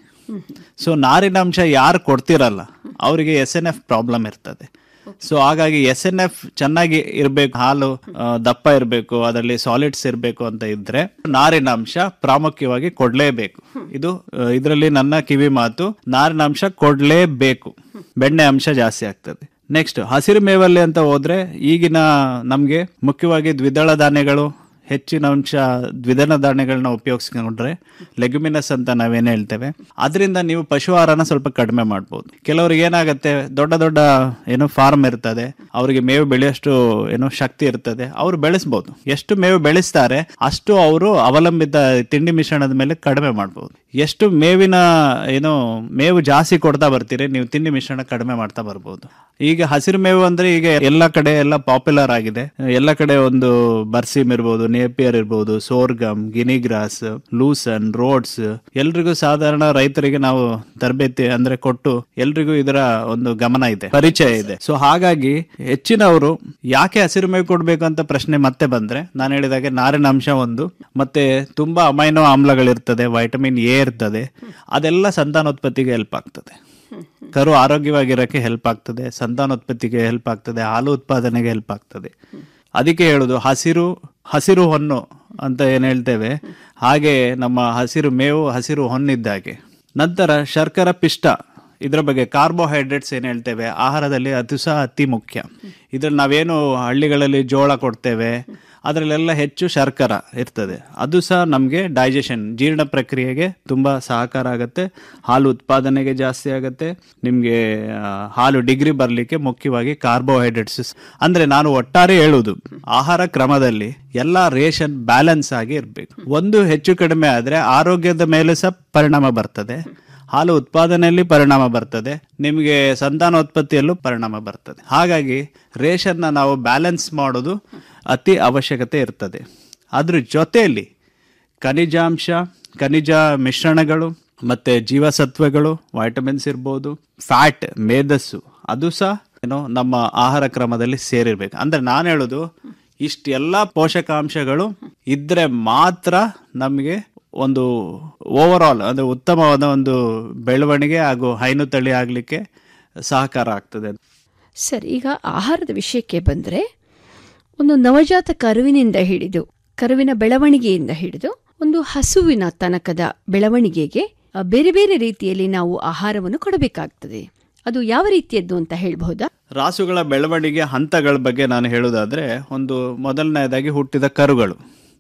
ಸೊ ನಾರಿನಾಂಶ ಯಾರು ಕೊಡ್ತಿರಲ್ಲ ಅವರಿಗೆ ಎಸ್ ಎನ್ ಎಫ್ ಪ್ರಾಬ್ಲಮ್ ಇರ್ತದೆ ಸೊ ಹಾಗಾಗಿ ಎಸ್ ಎನ್ ಎಫ್ ಚೆನ್ನಾಗಿ ಇರಬೇಕು ಹಾಲು ಆ, ದಪ್ಪ ಇರಬೇಕು ಅದರಲ್ಲಿ ಸಾಲಿಡ್ಸ್ ಇರಬೇಕು ಅಂತ ಇದ್ರೆ ನಾರಿನಾಂಶ ಪ್ರಾಮುಖ್ಯವಾಗಿ ಕೊಡ್ಲೇಬೇಕು ಇದು ಇದರಲ್ಲಿ ನನ್ನ ಕಿವಿ ಮಾತು ನಾರಿನಾಂಶ ಕೊಡ್ಲೇಬೇಕು ಬೆಣ್ಣೆ ಅಂಶ ಜಾಸ್ತಿ ಆಗ್ತದೆ ನೆಕ್ಸ್ಟ್ ಹಸಿರು ಮೇವಲ್ಲಿ ಅಂತ ಹೋದ್ರೆ ಈಗಿನ ನಮ್ಗೆ ಮುಖ್ಯವಾಗಿ ದ್ವಿದಳ ಧಾನ್ಯಗಳು ಹೆಚ್ಚಿನ ಅಂಶ ದ್ವಿದಳ ಧಾನ್ಯಗಳನ್ನ ಉಪಯೋಗಿಸ್ಕೊಂಡ್ರೆ ಲೆಗ್ಯುಮಿನಸ್ ಅಂತ ನಾವೇನ್ ಹೇಳ್ತೇವೆ ಅದರಿಂದ ನೀವು ಪಶು ಆಹಾರನ ಸ್ವಲ್ಪ ಕಡಿಮೆ ಮಾಡ್ಬೋದು ಕೆಲವರಿಗೆ ಏನಾಗುತ್ತೆ ದೊಡ್ಡ ದೊಡ್ಡ ಏನು ಫಾರ್ಮ್ ಇರ್ತದೆ ಅವರಿಗೆ ಮೇವು ಬೆಳೆಯೋಷ್ಟು ಏನೋ ಶಕ್ತಿ ಇರ್ತದೆ ಅವರು ಬೆಳೆಸ್ಬೋದು ಎಷ್ಟು ಮೇವು ಬೆಳೆಸ್ತಾರೆ ಅಷ್ಟು ಅವರು ಅವಲಂಬಿತ ತಿಂಡಿ ಮಿಶ್ರಣದ ಮೇಲೆ ಕಡಿಮೆ ಮಾಡ್ಬೋದು ಎಷ್ಟು ಮೇವಿನ ಏನು ಮೇವು ಜಾಸ್ತಿ ಕೊಡ್ತಾ ಬರ್ತೀರಿ ನೀವು ತಿಂಡಿ ಮಿಶ್ರಣ ಕಡಿಮೆ ಮಾಡ್ತಾ ಬರ್ಬೋದು ಈಗ ಹಸಿರು ಮೇವು ಅಂದ್ರೆ ಈಗ ಎಲ್ಲ ಕಡೆ ಎಲ್ಲ ಪಾಪ್ಯುಲರ್ ಆಗಿದೆ ಎಲ್ಲ ಕಡೆ ಒಂದು ಬರ್ಸಿಮ್ ಇರ್ಬೋದು ನೇಪಿಯರ್ ಇರ್ಬೋದು ಸೋರ್ಗಮ್ ಗಿನಿಗ್ರಾಸ್ ಲೂಸನ್ ರೋಡ್ಸ್ ಎಲ್ರಿಗೂ ಸಾಧಾರಣ ರೈತರಿಗೆ ನಾವು ತರಬೇತಿ ಅಂದ್ರೆ ಕೊಟ್ಟು ಎಲ್ರಿಗೂ ಇದರ ಒಂದು ಗಮನ ಇದೆ ಪರಿಚಯ ಇದೆ ಸೊ ಹಾಗಾಗಿ ಹೆಚ್ಚಿನವರು ಯಾಕೆ ಹಸಿರು ಮೇವು ಕೊಡ್ಬೇಕು ಅಂತ ಪ್ರಶ್ನೆ ಮತ್ತೆ ಬಂದ್ರೆ ನಾನು ಹೇಳಿದಾಗೆ ನಾರಿನ ಅಂಶ ಒಂದು ಮತ್ತೆ ತುಂಬಾ ಅಮೈನೋ ಆಮ್ಲಗಳಿರ್ತದೆ ವೈಟಮಿನ್ ಎ ಇರ್ತದೆ ಅದೆಲ್ಲ ಸಂತಾನೋತ್ಪತ್ತಿಗೆ ಹೆಲ್ಪ್ ಆಗ್ತದೆ ಕರು ಆರೋಗ್ಯವಾಗಿರಕ್ಕೆ ಹೆಲ್ಪ್ ಆಗ್ತದೆ ಸಂತಾನೋತ್ಪತ್ತಿಗೆ ಹೆಲ್ಪ್ ಆಗ್ತದೆ ಹಾಲು ಉತ್ಪಾದನೆಗೆ ಹೆಲ್ಪ್ ಆಗ್ತದೆ ಅದಕ್ಕೆ ಹೇಳುದು ಹಸಿರು ಹಸಿರು ಹೊನ್ನು ಅಂತ ಏನ್ ಹೇಳ್ತೇವೆ ಹಾಗೆ ನಮ್ಮ ಹಸಿರು ಮೇವು ಹಸಿರು ಹೊನ್ನಿದ್ದಾಗೆ ನಂತರ ಶರ್ಕರ ಪಿಷ್ಟ ಇದರ ಬಗ್ಗೆ ಕಾರ್ಬೋಹೈಡ್ರೇಟ್ಸ್ ಏನು ಹೇಳ್ತೇವೆ ಆಹಾರದಲ್ಲಿ ಅದು ಸಹ ಅತಿ ಮುಖ್ಯ ಇದ್ರಲ್ಲಿ ನಾವೇನು ಹಳ್ಳಿಗಳಲ್ಲಿ ಜೋಳ ಕೊಡ್ತೇವೆ ಅದರಲ್ಲೆಲ್ಲ ಹೆಚ್ಚು ಶರ್ಕರ ಇರ್ತದೆ ಅದು ಸಹ ನಮಗೆ ಡೈಜೆಷನ್ ಜೀರ್ಣ ಪ್ರಕ್ರಿಯೆಗೆ ತುಂಬ ಸಹಕಾರ ಆಗುತ್ತೆ ಹಾಲು ಉತ್ಪಾದನೆಗೆ ಜಾಸ್ತಿ ಆಗುತ್ತೆ ನಿಮಗೆ ಹಾಲು ಡಿಗ್ರಿ ಬರಲಿಕ್ಕೆ ಮುಖ್ಯವಾಗಿ ಕಾರ್ಬೋಹೈಡ್ರೇಟ್ಸ್ ಅಂದರೆ ನಾನು ಒಟ್ಟಾರೆ ಹೇಳುವುದು ಆಹಾರ ಕ್ರಮದಲ್ಲಿ ಎಲ್ಲ ರೇಷನ್ ಬ್ಯಾಲೆನ್ಸ್ ಆಗಿ ಇರಬೇಕು ಒಂದು ಹೆಚ್ಚು ಕಡಿಮೆ ಆದರೆ ಆರೋಗ್ಯದ ಮೇಲೆ ಸಹ ಪರಿಣಾಮ ಬರ್ತದೆ ಹಾಲು ಉತ್ಪಾದನೆಯಲ್ಲಿ ಪರಿಣಾಮ ಬರ್ತದೆ ನಿಮಗೆ ಸಂತಾನೋತ್ಪತ್ತಿಯಲ್ಲೂ ಪರಿಣಾಮ ಬರ್ತದೆ ಹಾಗಾಗಿ ರೇಷನ್ನ ನಾವು ಬ್ಯಾಲೆನ್ಸ್ ಮಾಡೋದು ಅತಿ ಅವಶ್ಯಕತೆ ಇರ್ತದೆ ಅದ್ರ ಜೊತೆಯಲ್ಲಿ ಖನಿಜಾಂಶ ಖನಿಜ ಮಿಶ್ರಣಗಳು ಮತ್ತು ಜೀವಸತ್ವಗಳು ವೈಟಮಿನ್ಸ್ ಇರ್ಬೋದು ಫ್ಯಾಟ್ ಮೇಧಸ್ಸು ಅದು ಸಹ ಏನೋ ನಮ್ಮ ಆಹಾರ ಕ್ರಮದಲ್ಲಿ ಸೇರಿರ್ಬೇಕು ಅಂದರೆ ನಾನು ಹೇಳೋದು ಇಷ್ಟೆಲ್ಲ ಪೋಷಕಾಂಶಗಳು ಇದ್ರೆ ಮಾತ್ರ ನಮಗೆ ಒಂದು ಓವರ್ ಆಲ್ ಅಂದರೆ ಉತ್ತಮವಾದ ಒಂದು ಬೆಳವಣಿಗೆ ಹಾಗೂ ಹೈನು ತಳಿ ಆಗಲಿಕ್ಕೆ ಸಹಕಾರ ಆಗ್ತದೆ ಸರ್ ಈಗ ಆಹಾರದ ವಿಷಯಕ್ಕೆ ಬಂದರೆ ಒಂದು ನವಜಾತ ಕರುವಿನಿಂದ ಹಿಡಿದು ಕರುವಿನ ಬೆಳವಣಿಗೆಯಿಂದ ಹಿಡಿದು ಒಂದು ಹಸುವಿನ ತನಕದ ಬೆಳವಣಿಗೆಗೆ ಆ, ಬೇರೆ ಬೇರೆ ರೀತಿಯಲ್ಲಿ ನಾವು ಆಹಾರವನ್ನು ಕೊಡಬೇಕಾಗ್ತದೆ ಅದು ಯಾವ ರೀತಿಯದ್ದು ಅಂತ ಹೇಳಬಹುದಾ ರಾಸುಗಳ ಬೆಳವಣಿಗೆ ಹಂತಗಳ ಬಗ್ಗೆ ನಾನು ಹೇಳೋದಾದ್ರೆ ಒಂದು ಮೊದಲನೇದಾಗಿ ಹುಟ್ಟಿದ ಕರುಗಳು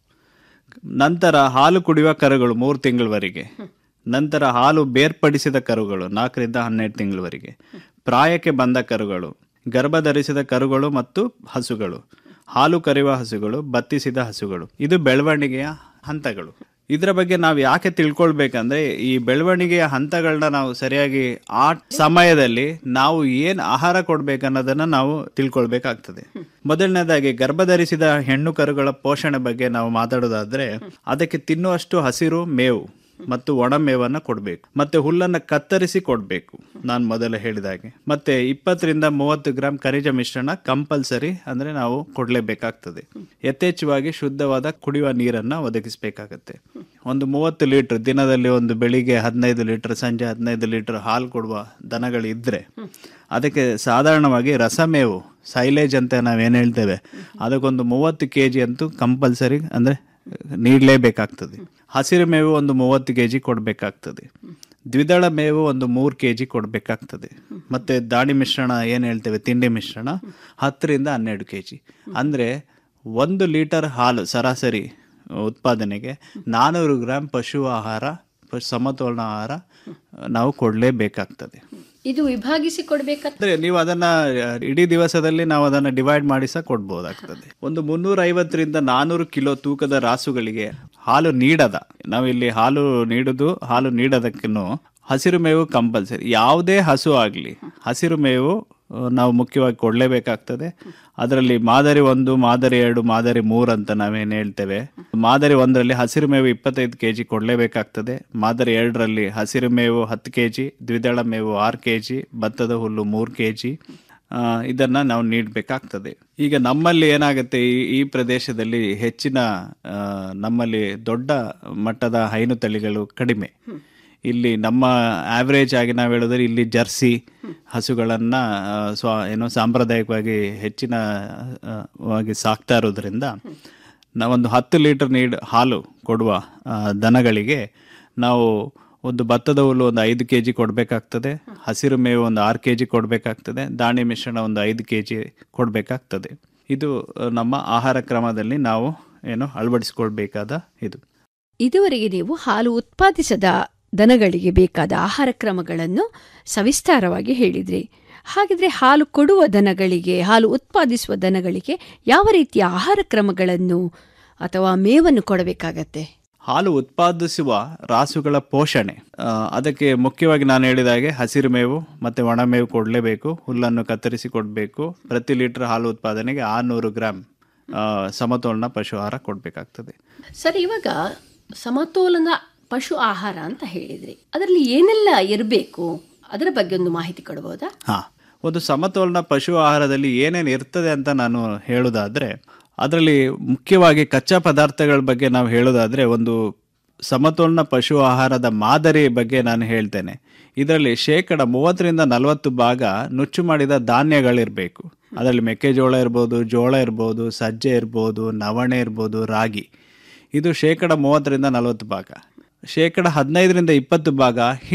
ನಂತರ ಹಾಲು ಕುಡಿಯುವ ಕರುಗಳು ಮೂರು ತಿಂಗಳವರೆಗೆ ನಂತರ ಹಾಲು ಬೇರ್ಪಡಿಸಿದ ಕರುಗಳು ನಾಲ್ಕರಿಂದ ಹನ್ನೆರಡು ತಿಂಗಳವರೆಗೆ ಪ್ರಾಯಕ್ಕೆ ಬಂದ ಕರುಗಳು ಗರ್ಭ ಧರಿಸಿದ ಕರುಗಳು ಮತ್ತು ಹಸುಗಳು ಹಾಲು ಕರೆಯುವ ಹಸುಗಳು ಬತ್ತಿಸಿದ ಹಸುಗಳು ಇದು ಬೆಳವಣಿಗೆಯ ಹಂತಗಳು ಇದರ ಬಗ್ಗೆ ನಾವು ಯಾಕೆ ತಿಳ್ಕೊಳ್ಬೇಕಂದ್ರೆ ಈ ಬೆಳವಣಿಗೆಯ ಹಂತಗಳನ್ನ ನಾವು ಸರಿಯಾಗಿ ಆ ಸಮಯದಲ್ಲಿ ನಾವು ಏನ್ ಆಹಾರ ಕೊಡ್ಬೇಕನ್ನೋದನ್ನ ನಾವು ತಿಳ್ಕೊಳ್ಬೇಕಾಗ್ತದೆ ಮೊದಲನೇದಾಗಿ ಗರ್ಭಧರಿಸಿದ ಹೆಣ್ಣು ಕರುಗಳ ಪೋಷಣೆ ಬಗ್ಗೆ ನಾವು ಮಾತಾಡೋದಾದ್ರೆ ಅದಕ್ಕೆ ತಿನ್ನುವಷ್ಟು ಹಸಿರು ಮೇವು ಮತ್ತು ಒಣ ಮೇವನ್ನ ಕೊಡಬೇಕು ಮತ್ತೆ ಹುಲ್ಲನ್ನ ಕತ್ತರಿಸಿ ಕೊಡಬೇಕು ನಾನು ಮೊದಲೇ ಹೇಳಿದಾಗೆ ಮತ್ತೆ ಇಪ್ಪತ್ತರಿಂದ ಮೂವತ್ತು ಗ್ರಾಂ ಖನಿಜ ಮಿಶ್ರಣ ಕಂಪಲ್ಸರಿ ಅಂದ್ರೆ ನಾವು ಕೊಡ್ಲೇಬೇಕಾಗ್ತದೆ ಯಥೇಚ್ಛವಾಗಿ ಶುದ್ಧವಾದ ಕುಡಿಯುವ ನೀರನ್ನ ಒದಗಿಸಬೇಕಾಗತ್ತೆ ಒಂದು ಮೂವತ್ತು ಲೀಟರ್ ದಿನದಲ್ಲಿ ಒಂದು ಬೆಳಿಗ್ಗೆ ಹದಿನೈದು ಲೀಟರ್ ಸಂಜೆ ಹದಿನೈದು ಲೀಟರ್ ಹಾಲು ಕೊಡುವ ದನಗಳಿದ್ರೆ ಅದಕ್ಕೆ ಸಾಧಾರಣವಾಗಿ ರಸಮೇವು ಸೈಲೇಜ್ ಅಂತ ನಾವೇನು ಹೇಳ್ತೇವೆ ಅದಕ್ಕೊಂದು ಮೂವತ್ತು ಕೆ ಜಿ ಅಂತೂ ಕಂಪಲ್ಸರಿ ಅಂದ್ರೆ ನೀಡಲೇಬೇಕಾಗ್ತದೆ ಹಸಿರು ಮೇವು ಒಂದು ಮೂವತ್ತು ಕೆ ಜಿ ಕೊಡಬೇಕಾಗ್ತದೆ ದ್ವಿದಳ ಮೇವು ಒಂದು ಮೂರು ಕೆ ಜಿ ಕೊಡಬೇಕಾಗ್ತದೆ ಮತ್ತೆ ದಾಣಿ ಮಿಶ್ರಣ ಏನು ಹೇಳ್ತೇವೆ ತಿಂಡಿ ಮಿಶ್ರಣ ಹತ್ತರಿಂದ ಹನ್ನೆರಡು ಕೆ ಜಿ ಅಂದರೆ ಒಂದು ಲೀಟರ್ ಹಾಲು ಸರಾಸರಿ ಉತ್ಪಾದನೆಗೆ ನಾನ್ನೂರು ಗ್ರಾಂ ಪಶು ಆಹಾರ ಪಶು ಸಮತೋಲನ ಆಹಾರ ನಾವು ಕೊಡಲೇಬೇಕಾಗ್ತದೆ ಇದು ವಿಭಾಗಿಸಿ ಕೊಡ್ಬೇಕಂತ ಅಂದ್ರೆ ನೀವು ಅದನ್ನ ಆ, ಇಡೀ ದಿವಸದಲ್ಲಿ ನಾವು ಅದನ್ನ ಡಿವೈಡ್ ಮಾಡಿ ಸಹ ಕೊಡ್ಬೋದಾಗ್ತದೆ ಒಂದು ಮುನ್ನೂರ ಐವತ್ತರಿಂದ ನಾನೂರು ಕಿಲೋ ತೂಕದ ರಾಸುಗಳಿಗೆ ಹಾಲು ನೀಡದ ನಾವಿಲ್ಲಿ ಹಾಲು ನೀಡುದು ಹಾಲು ನೀಡೋದಕ್ಕೂ ಹಸಿರು ಮೇವು ಕಂಪಲ್ಸರಿ ಯಾವುದೇ ಹಸು ಆಗಲಿ ಹಸಿರು ಮೇವು ಆ, ನಾವು ಮುಖ್ಯವಾಗಿ ಕೊಡಲೇಬೇಕಾಗ್ತದೆ ಅದರಲ್ಲಿ ಮಾದರಿ ಒಂದು ಮಾದರಿ ಎರಡು ಮಾದರಿ ಮೂರು ಅಂತ ನಾವೇನು ಹೇಳ್ತೇವೆ ಮಾದರಿ ಒಂದರಲ್ಲಿ ಹಸಿರು ಮೇವು ಇಪ್ಪತ್ತೈದು ಕೆ ಜಿ ಕೊಡಲೇಬೇಕಾಗ್ತದೆ ಮಾದರಿ ಎರಡರಲ್ಲಿ ಹಸಿರು ಮೇವು ಹತ್ತು ಕೆ ಜಿ ದ್ವಿದಳ ಮೇವು ಆರು ಕೆ ಜಿ ಭತ್ತದ ಹುಲ್ಲು ಮೂರು ಕೆ ಜಿ ಇದನ್ನ ನಾವು ನೀಡಬೇಕಾಗ್ತದೆ ಈಗ ನಮ್ಮಲ್ಲಿ ಏನಾಗುತ್ತೆ ಈ ಈ ಪ್ರದೇಶದಲ್ಲಿ ಹೆಚ್ಚಿನ ಆ, ನಮ್ಮಲ್ಲಿ ದೊಡ್ಡ ಮಟ್ಟದ ಹೈನು ತಳಿಗಳು ಕಡಿಮೆ ಇಲ್ಲಿ ನಮ್ಮ ಆವ್ರೇಜ್ ಆಗಿ ನಾವು ಹೇಳಿದ್ರೆ ಇಲ್ಲಿ ಜರ್ಸಿ ಹಸುಗಳನ್ನ ಆ, ಸ್ವ ಏನು ಸಾಂಪ್ರದಾಯಿಕವಾಗಿ ಹೆಚ್ಚಿನ ಆ, ವಾಗಿ ಸಾಕ್ತಾ ಇರೋದ್ರಿಂದ ನಾವೊಂದು ಹತ್ತು ಲೀಟರ್ ನೀಡ್ ಹಾಲು ಕೊಡುವ ಆ, ದನಗಳಿಗೆ ನಾವು ಒಂದು ಭತ್ತದ ಹುಲ್ಲು ಒಂದು ಐದು ಕೆ ಜಿ ಕೊಡಬೇಕಾಗ್ತದೆ ಹಸಿರು ಮೇವು ಒಂದು ಆರು ಕೆ ಜಿ ಕೊಡಬೇಕಾಗ್ತದೆ ದಾಣಿ ಮಿಶ್ರಣ ಒಂದು ಐದು ಕೆ ಜಿ ಕೊಡಬೇಕಾಗ್ತದೆ ಇದು ಆ, ನಮ್ಮ ಆಹಾರ ಕ್ರಮದಲ್ಲಿ ನಾವು ಏನು ಅಳವಡಿಸಿಕೊಳ್ಬೇಕಾದ ಇದು ಇದುವರೆಗೆ ನೀವು ಹಾಲು ಉತ್ಪಾದಿಸದ ದನಗಳಿಗೆ ಬೇಕಾದ ಆಹಾರ ಕ್ರಮಗಳನ್ನು ಸವಿಸ್ತಾರವಾಗಿ ಹೇಳಿದ್ರಿ ಹಾಗಿದ್ರೆ ಹಾಲು ಕೊಡುವ ದನಗಳಿಗೆ ಹಾಲು ಉತ್ಪಾದಿಸುವ ದನಗಳಿಗೆ ಯಾವ ರೀತಿಯ ಆಹಾರ ಕ್ರಮಗಳನ್ನು ಅಥವಾ ಮೇವನ್ನು ಕೊಡಬೇಕಾಗತ್ತೆ ಹಾಲು ಉತ್ಪಾದಿಸುವ ರಾಸುಗಳ ಪೋಷಣೆ ಆ, ಅದಕ್ಕೆ ಮುಖ್ಯವಾಗಿ ನಾನು ಹೇಳಿದ ಹಾಗೆ ಹಸಿರು ಮೇವು ಮತ್ತೆ ಒಣ ಮೇವು ಕೊಡಲೇಬೇಕು ಹುಲ್ಲನ್ನು ಕತ್ತರಿಸಿ ಕೊಡಬೇಕು ಪ್ರತಿ ಲೀಟರ್ ಹಾಲು ಉತ್ಪಾದನೆಗೆ ಆರುನೂರು ಗ್ರಾಂ ಆ, ಸಮತೋಲನ ಪಶು ಆಹಾರ ಕೊಡಬೇಕಾಗ್ತದೆ ಸರ್ ಇವಾಗ ಸಮತೋಲನ ಪಶು ಆಹಾರ ಅಂತ ಹೇಳಿದ್ರಿ ಅದರಲ್ಲಿ ಏನೆಲ್ಲ ಇರಬೇಕು ಅದರ ಬಗ್ಗೆ ಒಂದು ಮಾಹಿತಿ ಕೊಡಬಹುದಾ ಹಾ ಒಂದು ಸಮತೋಲನ ಪಶು ಆಹಾರದಲ್ಲಿ ಏನೇನು ಇರ್ತದೆ ಅಂತ ನಾನು ಹೇಳೋದಾದ್ರೆ ಅದರಲ್ಲಿ ಮುಖ್ಯವಾಗಿ ಕಚ್ಚಾ ಪದಾರ್ಥಗಳ ಬಗ್ಗೆ ನಾವು ಹೇಳೋದಾದ್ರೆ ಒಂದು ಸಮತೋಲನ ಪಶು ಆಹಾರದ ಮಾದರಿ ಬಗ್ಗೆ ನಾನು ಹೇಳ್ತೇನೆ ಇದರಲ್ಲಿ ಶೇಕಡ ಮೂವತ್ತರಿಂದ ನಲವತ್ತು ಭಾಗ ನುಚ್ಚು ಮಾಡಿದ ಧಾನ್ಯಗಳಿರಬೇಕು ಅದರಲ್ಲಿ ಮೆಕ್ಕೆಜೋಳ ಇರ್ಬೋದು ಜೋಳ ಇರ್ಬೋದು ಸಜ್ಜೆ ಇರ್ಬೋದು ನವಣೆ ಇರ್ಬೋದು ರಾಗಿ ಇದು ಶೇಕಡ ಮೂವತ್ತರಿಂದ ನಲವತ್ತು ಭಾಗ ಶೇಕಡ ಹದಿನೈದರಿಂದ ಇಪ್ಪತ್ತು ಭಾಗ ಹಿಂಡಿ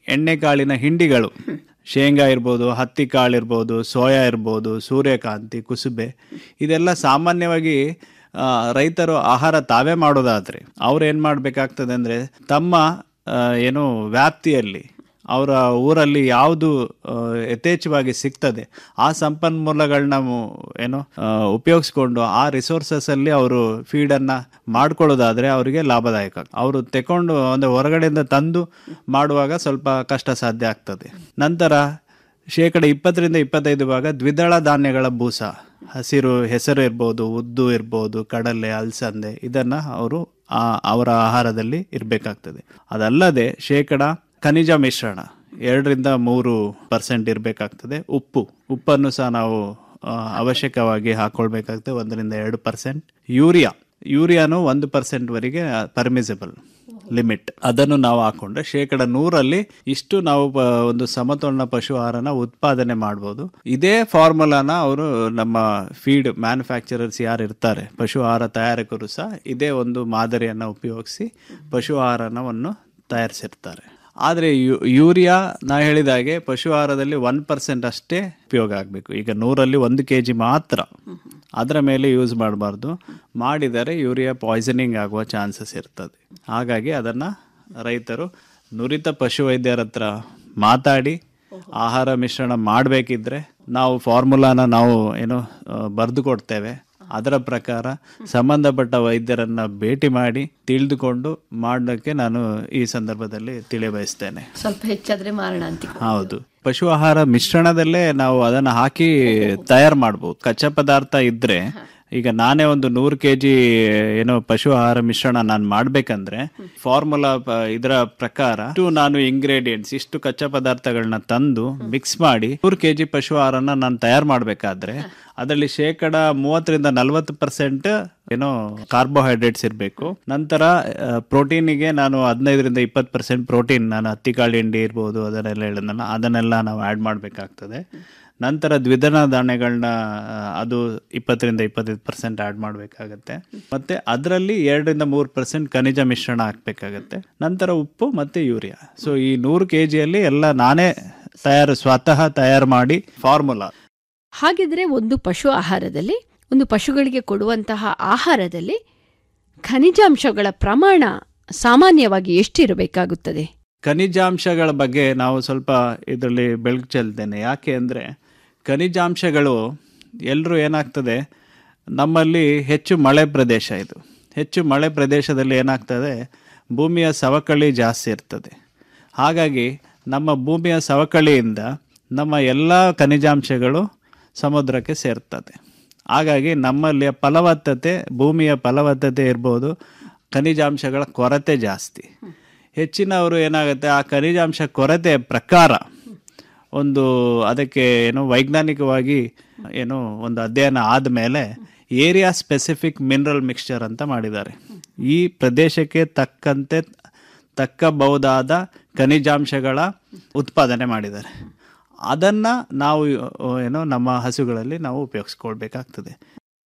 ಎಣ್ಣೆಕಾಳಿನ ಹಿಂಡಿಗಳು ಶೇಂಗಾ ಇರ್ಬೋದು ಹತ್ತಿ ಕಾಳು ಇರ್ಬೋದು ಸೋಯಾ ಇರ್ಬೋದು ಸೂರ್ಯಕಾಂತಿ ಕುಸುಬೆ ಇದೆಲ್ಲ ಸಾಮಾನ್ಯವಾಗಿ ಆ, ರೈತರು ಆಹಾರ ತಾವೇ ಮಾಡೋದಾದ್ರೆ ಅವ್ರು ಏನು ಮಾಡಬೇಕಾಗ್ತದೆ ಅಂದರೆ ತಮ್ಮ ಆ, ಏನು ವ್ಯಾಪ್ತಿಯಲ್ಲಿ ಅವರ ಊರಲ್ಲಿ ಯಾವುದು ಆ, ಯಥೇಚ್ಛವಾಗಿ ಸಿಗ್ತದೆ ಆ ಸಂಪನ್ಮೂಲಗಳನ್ನ ಮು- ಏನು ಆ, ಉಪಯೋಗಿಸ್ಕೊಂಡು ಆ ರಿಸೋರ್ಸಸ್ ಅಲ್ಲಿ ಅವರು ಫೀಡನ್ನು ಮಾಡ್ಕೊಳ್ಳೋದಾದ್ರೆ ಅವರಿಗೆ ಲಾಭದಾಯಕ ಅವರು ತೆಕೊಂಡು ಅಂದರೆ ಹೊರಗಡೆಯಿಂದ ತಂದು ಮಾಡುವಾಗ ಸ್ವಲ್ಪ ಕಷ್ಟ ಸಾಧ್ಯ ಆಗ್ತದೆ ನಂತರ ಶೇಕಡ ಇಪ್ಪತ್ತರಿಂದ ಇಪ್ಪತ್ತೈದು ಭಾಗ ದ್ವಿದಳ ಧಾನ್ಯಗಳ ಬೂಸ ಹಸಿರು ಹೆಸರು ಇರ್ಬೋದು ಉದ್ದು ಇರ್ಬೋದು ಕಡಲೆ ಅಲಸಂದೆ ಇದನ್ನ ಅವರು ಆ- ಅವರ ಆಹಾರದಲ್ಲಿ ಇರಬೇಕಾಗ್ತದೆ ಅದಲ್ಲದೆ ಶೇಕಡ ಖನಿಜ ಮಿಶ್ರಣ ಎರಡರಿಂದ ಮೂರು ಪರ್ಸೆಂಟ್ ಇರಬೇಕಾಗ್ತದೆ ಉಪ್ಪು ಉಪ್ಪನ್ನು ಸಹ ನಾವು ಆ, ಅವಶ್ಯಕವಾಗಿ ಹಾಕೊಳ್ಬೇಕಾಗ್ತದೆ ಒಂದರಿಂದ ಎರಡು ಪರ್ಸೆಂಟ್ ಯೂರಿಯಾ ಯೂರಿಯಾನು ಒಂದು ಪರ್ಸೆಂಟ್ ವರೆಗೆ ಪರ್ಮಿಸಿಬಲ್ ಲಿಮಿಟ್ ಅದನ್ನು ನಾವು ಹಾಕೊಂಡ್ರೆ ಶೇಕಡ ನೂರಲ್ಲಿ ಇಷ್ಟು ನಾವು ಪ- ಒಂದು ಸಮತೋಲನ ಪಶು ಆಹಾರನ ಉತ್ಪಾದನೆ ಮಾಡ್ಬೋದು ಇದೇ ಫಾರ್ಮುಲಾನ ಅವರು ನಮ್ಮ ಫೀಡ್ ಮ್ಯಾನುಫ್ಯಾಕ್ಚರರ್ಸ್ ಯಾರು ಇರ್ತಾರೆ ಪಶು ಆಹಾರ ತಯಾರಕರು ಸಹ ಇದೇ ಒಂದು ಮಾದರಿಯನ್ನು ಉಪಯೋಗಿಸಿ ಪಶು ಆಹಾರನವನ್ನು ತಯಾರಿಸಿರ್ತಾರೆ ಆದರೆ ಯೂರಿಯಾ ನಾ ಹೇಳಿದ ಹಾಗೆ ಪಶು ಆಹಾರದಲ್ಲಿ ಒನ್ ಪರ್ಸೆಂಟ್ ಅಷ್ಟೇ ಉಪಯೋಗ ಆಗಬೇಕು ಈಗ ನೂರಲ್ಲಿ ಒಂದು ಕೆ ಜಿ ಮಾತ್ರ ಅದರ ಮೇಲೆ ಯೂಸ್ ಮಾಡಬಾರ್ದು ಮಾಡಿದರೆ ಯೂರಿಯಾ ಪಾಯ್ಸನಿಂಗ್ ಆಗುವ ಚಾನ್ಸಸ್ ಇರ್ತದೆ ಹಾಗಾಗಿ ಅದನ್ನು ರೈತರು ನುರಿತ ಪಶುವೈದ್ಯರ ಹತ್ರ ಮಾತಾಡಿ ಆಹಾರ ಮಿಶ್ರಣ ಮಾಡಬೇಕಿದ್ರೆ ನಾವು ಫಾರ್ಮುಲಾನ ನಾವು ಏನು ಬರೆದು ಕೊಡ್ತೇವೆ ಅದರ ಪ್ರಕಾರ ಸಂಬಂಧಪಟ್ಟ ವೈದ್ಯರನ್ನ ಭೇಟಿ ಮಾಡಿ ತಿಳಿದುಕೊಂಡು ಮಾಡೋಕ್ಕೆ ನಾನು ಈ ಸಂದರ್ಭದಲ್ಲಿ ತಿಳಿಯಬಯಸ್ತೇನೆ ಸ್ವಲ್ಪ ಹೆಚ್ಚಾದ್ರೆ ಮಾರಣ ಅಂತ ಹೌದು ಪಶು ಆಹಾರ ಮಿಶ್ರಣದಲ್ಲೇ ನಾವು ಅದನ್ನ ಹಾಕಿ ತಯಾರು ಮಾಡ್ಬೋದು ಕಚ್ಚಾ ಪದಾರ್ಥ ಇದ್ರೆ ಈಗ ನಾನೇ ಒಂದು ನೂರು ಕೆ ಜಿ ಏನೋ ಪಶು ಆಹಾರ ಮಿಶ್ರಣ ನಾನು ಮಾಡ್ಬೇಕಂದ್ರೆ ಫಾರ್ಮುಲಾ ಇದರ ಪ್ರಕಾರ ಇಷ್ಟು ನಾನು ಇಂಗ್ರೀಡಿಯೆಂಟ್ಸ್ ಇಷ್ಟು ಕಚ್ಚಾ ಪದಾರ್ಥಗಳನ್ನ ತಂದು ಮಿಕ್ಸ್ ಮಾಡಿ ನೂರು ಕೆ ಜಿ ಪಶು ಆಹಾರನ ನಾನು ತಯಾರು ಮಾಡ್ಬೇಕಾದ್ರೆ ಅದರಲ್ಲಿ ಶೇಕಡ ಮೂವತ್ತರಿಂದ ನಲವತ್ತು ಪರ್ಸೆಂಟ್ ಏನೋ ಕಾರ್ಬೋಹೈಡ್ರೇಟ್ಸ್ ಇರಬೇಕು ನಂತರ ಪ್ರೋಟೀನಿಗೆ ನಾನು ಹದಿನೈದರಿಂದ ಇಪ್ಪತ್ತು ಪರ್ಸೆಂಟ್ ಪ್ರೋಟೀನ್ ನಾನು ಹತ್ತಿಕಾಳು ಹಿಂಡಿ ಇರ್ಬೋದು ಅದನ್ನೆಲ್ಲ ಹೇಳಿದ್ನಲ್ಲ ಅದನ್ನೆಲ್ಲ ನಾವು ಆ್ಯಡ್ ಮಾಡಬೇಕಾಗ್ತದೆ ನಂತರ ದ್ವಿದಳ ಧಾನ್ಯಗಳನ್ನ ಆ, ಅದು ಇಪ್ಪತ್ತರಿಂದ ಇಪ್ಪತ್ತೈದು ಪರ್ಸೆಂಟ್ ಆ್ಯಡ್ ಮಾಡಬೇಕಾಗತ್ತೆ ಮತ್ತೆ ಅದರಲ್ಲಿ ಎರಡರಿಂದ ಮೂರು ಪರ್ಸೆಂಟ್ ಖನಿಜ ಮಿಶ್ರಣ ಹಾಕಬೇಕಾಗತ್ತೆ ನಂತರ ಉಪ್ಪು ಮತ್ತೆ ಯೂರಿಯಾ ಸೊ ಈ ನೂರು ಕೆ ಜಿಯಲ್ಲಿ ಎಲ್ಲ ನಾನೇ ತಯಾರು ಸ್ವತಃ ತಯಾರು ಮಾಡಿ ಫಾರ್ಮುಲಾ ಹಾಗಿದ್ರೆ ಒಂದು ಪಶು ಆಹಾರದಲ್ಲಿ ಒಂದು ಪಶುಗಳಿಗೆ ಕೊಡುವಂತಹ ಆಹಾರದಲ್ಲಿ ಖನಿಜಾಂಶಗಳ ಪ್ರಮಾಣ ಸಾಮಾನ್ಯವಾಗಿ ಎಷ್ಟಿರಬೇಕಾಗುತ್ತದೆ ಖನಿಜಾಂಶಗಳ ಬಗ್ಗೆ ನಾವು ಸ್ವಲ್ಪ ಇದರಲ್ಲಿ ಬೆಳಕು ಚೆಲ್ತೇನೆ ಯಾಕೆ ಅಂದರೆ ಖನಿಜಾಂಶಗಳು ಎಲ್ಲರೂ ಏನಾಗ್ತದೆ ನಮ್ಮಲ್ಲಿ ಹೆಚ್ಚು ಮಳೆ ಪ್ರದೇಶ ಇದು ಹೆಚ್ಚು ಮಳೆ ಪ್ರದೇಶದಲ್ಲಿ ಏನಾಗ್ತದೆ ಭೂಮಿಯ ಸವಕಳಿ ಜಾಸ್ತಿ ಇರ್ತದೆ ಹಾಗಾಗಿ ನಮ್ಮ ಭೂಮಿಯ ಸವಕಳಿಯಿಂದ ನಮ್ಮ ಎಲ್ಲ ಖನಿಜಾಂಶಗಳು ಸಮುದ್ರಕ್ಕೆ ಸೇರ್ತದೆ ಹಾಗಾಗಿ ನಮ್ಮಲ್ಲಿ ಫಲವತ್ತತೆ ಭೂಮಿಯ ಫಲವತ್ತತೆ ಇರ್ಬೋದು ಖನಿಜಾಂಶಗಳ ಕೊರತೆ ಜಾಸ್ತಿ ಹೆಚ್ಚಿನವರು ಏನಾಗುತ್ತೆ ಆ ಖನಿಜಾಂಶ ಕೊರತೆ ಪ್ರಕಾರ ಒಂದು ಅದಕ್ಕೆ ಏನು ವೈಜ್ಞಾನಿಕವಾಗಿ ಏನು ಒಂದು ಅಧ್ಯಯನ ಆದಮೇಲೆ ಏರಿಯಾ ಸ್ಪೆಸಿಫಿಕ್ ಮಿನರಲ್ ಮಿಕ್ಸ್ಚರ್ ಅಂತ ಮಾಡಿದ್ದಾರೆ ಈ ಪ್ರದೇಶಕ್ಕೆ ತಕ್ಕಂತೆ ತಕ್ಕಬಹುದಾದ ಖನಿಜಾಂಶಗಳ ಉತ್ಪಾದನೆ ಮಾಡಿದ್ದಾರೆ ಅದನ್ನು ನಾವು ಏನೋ ನಮ್ಮ ಹಸುಗಳಲ್ಲಿ ನಾವು ಉಪಯೋಗಿಸ್ಕೊಳ್ಬೇಕಾಗ್ತದೆ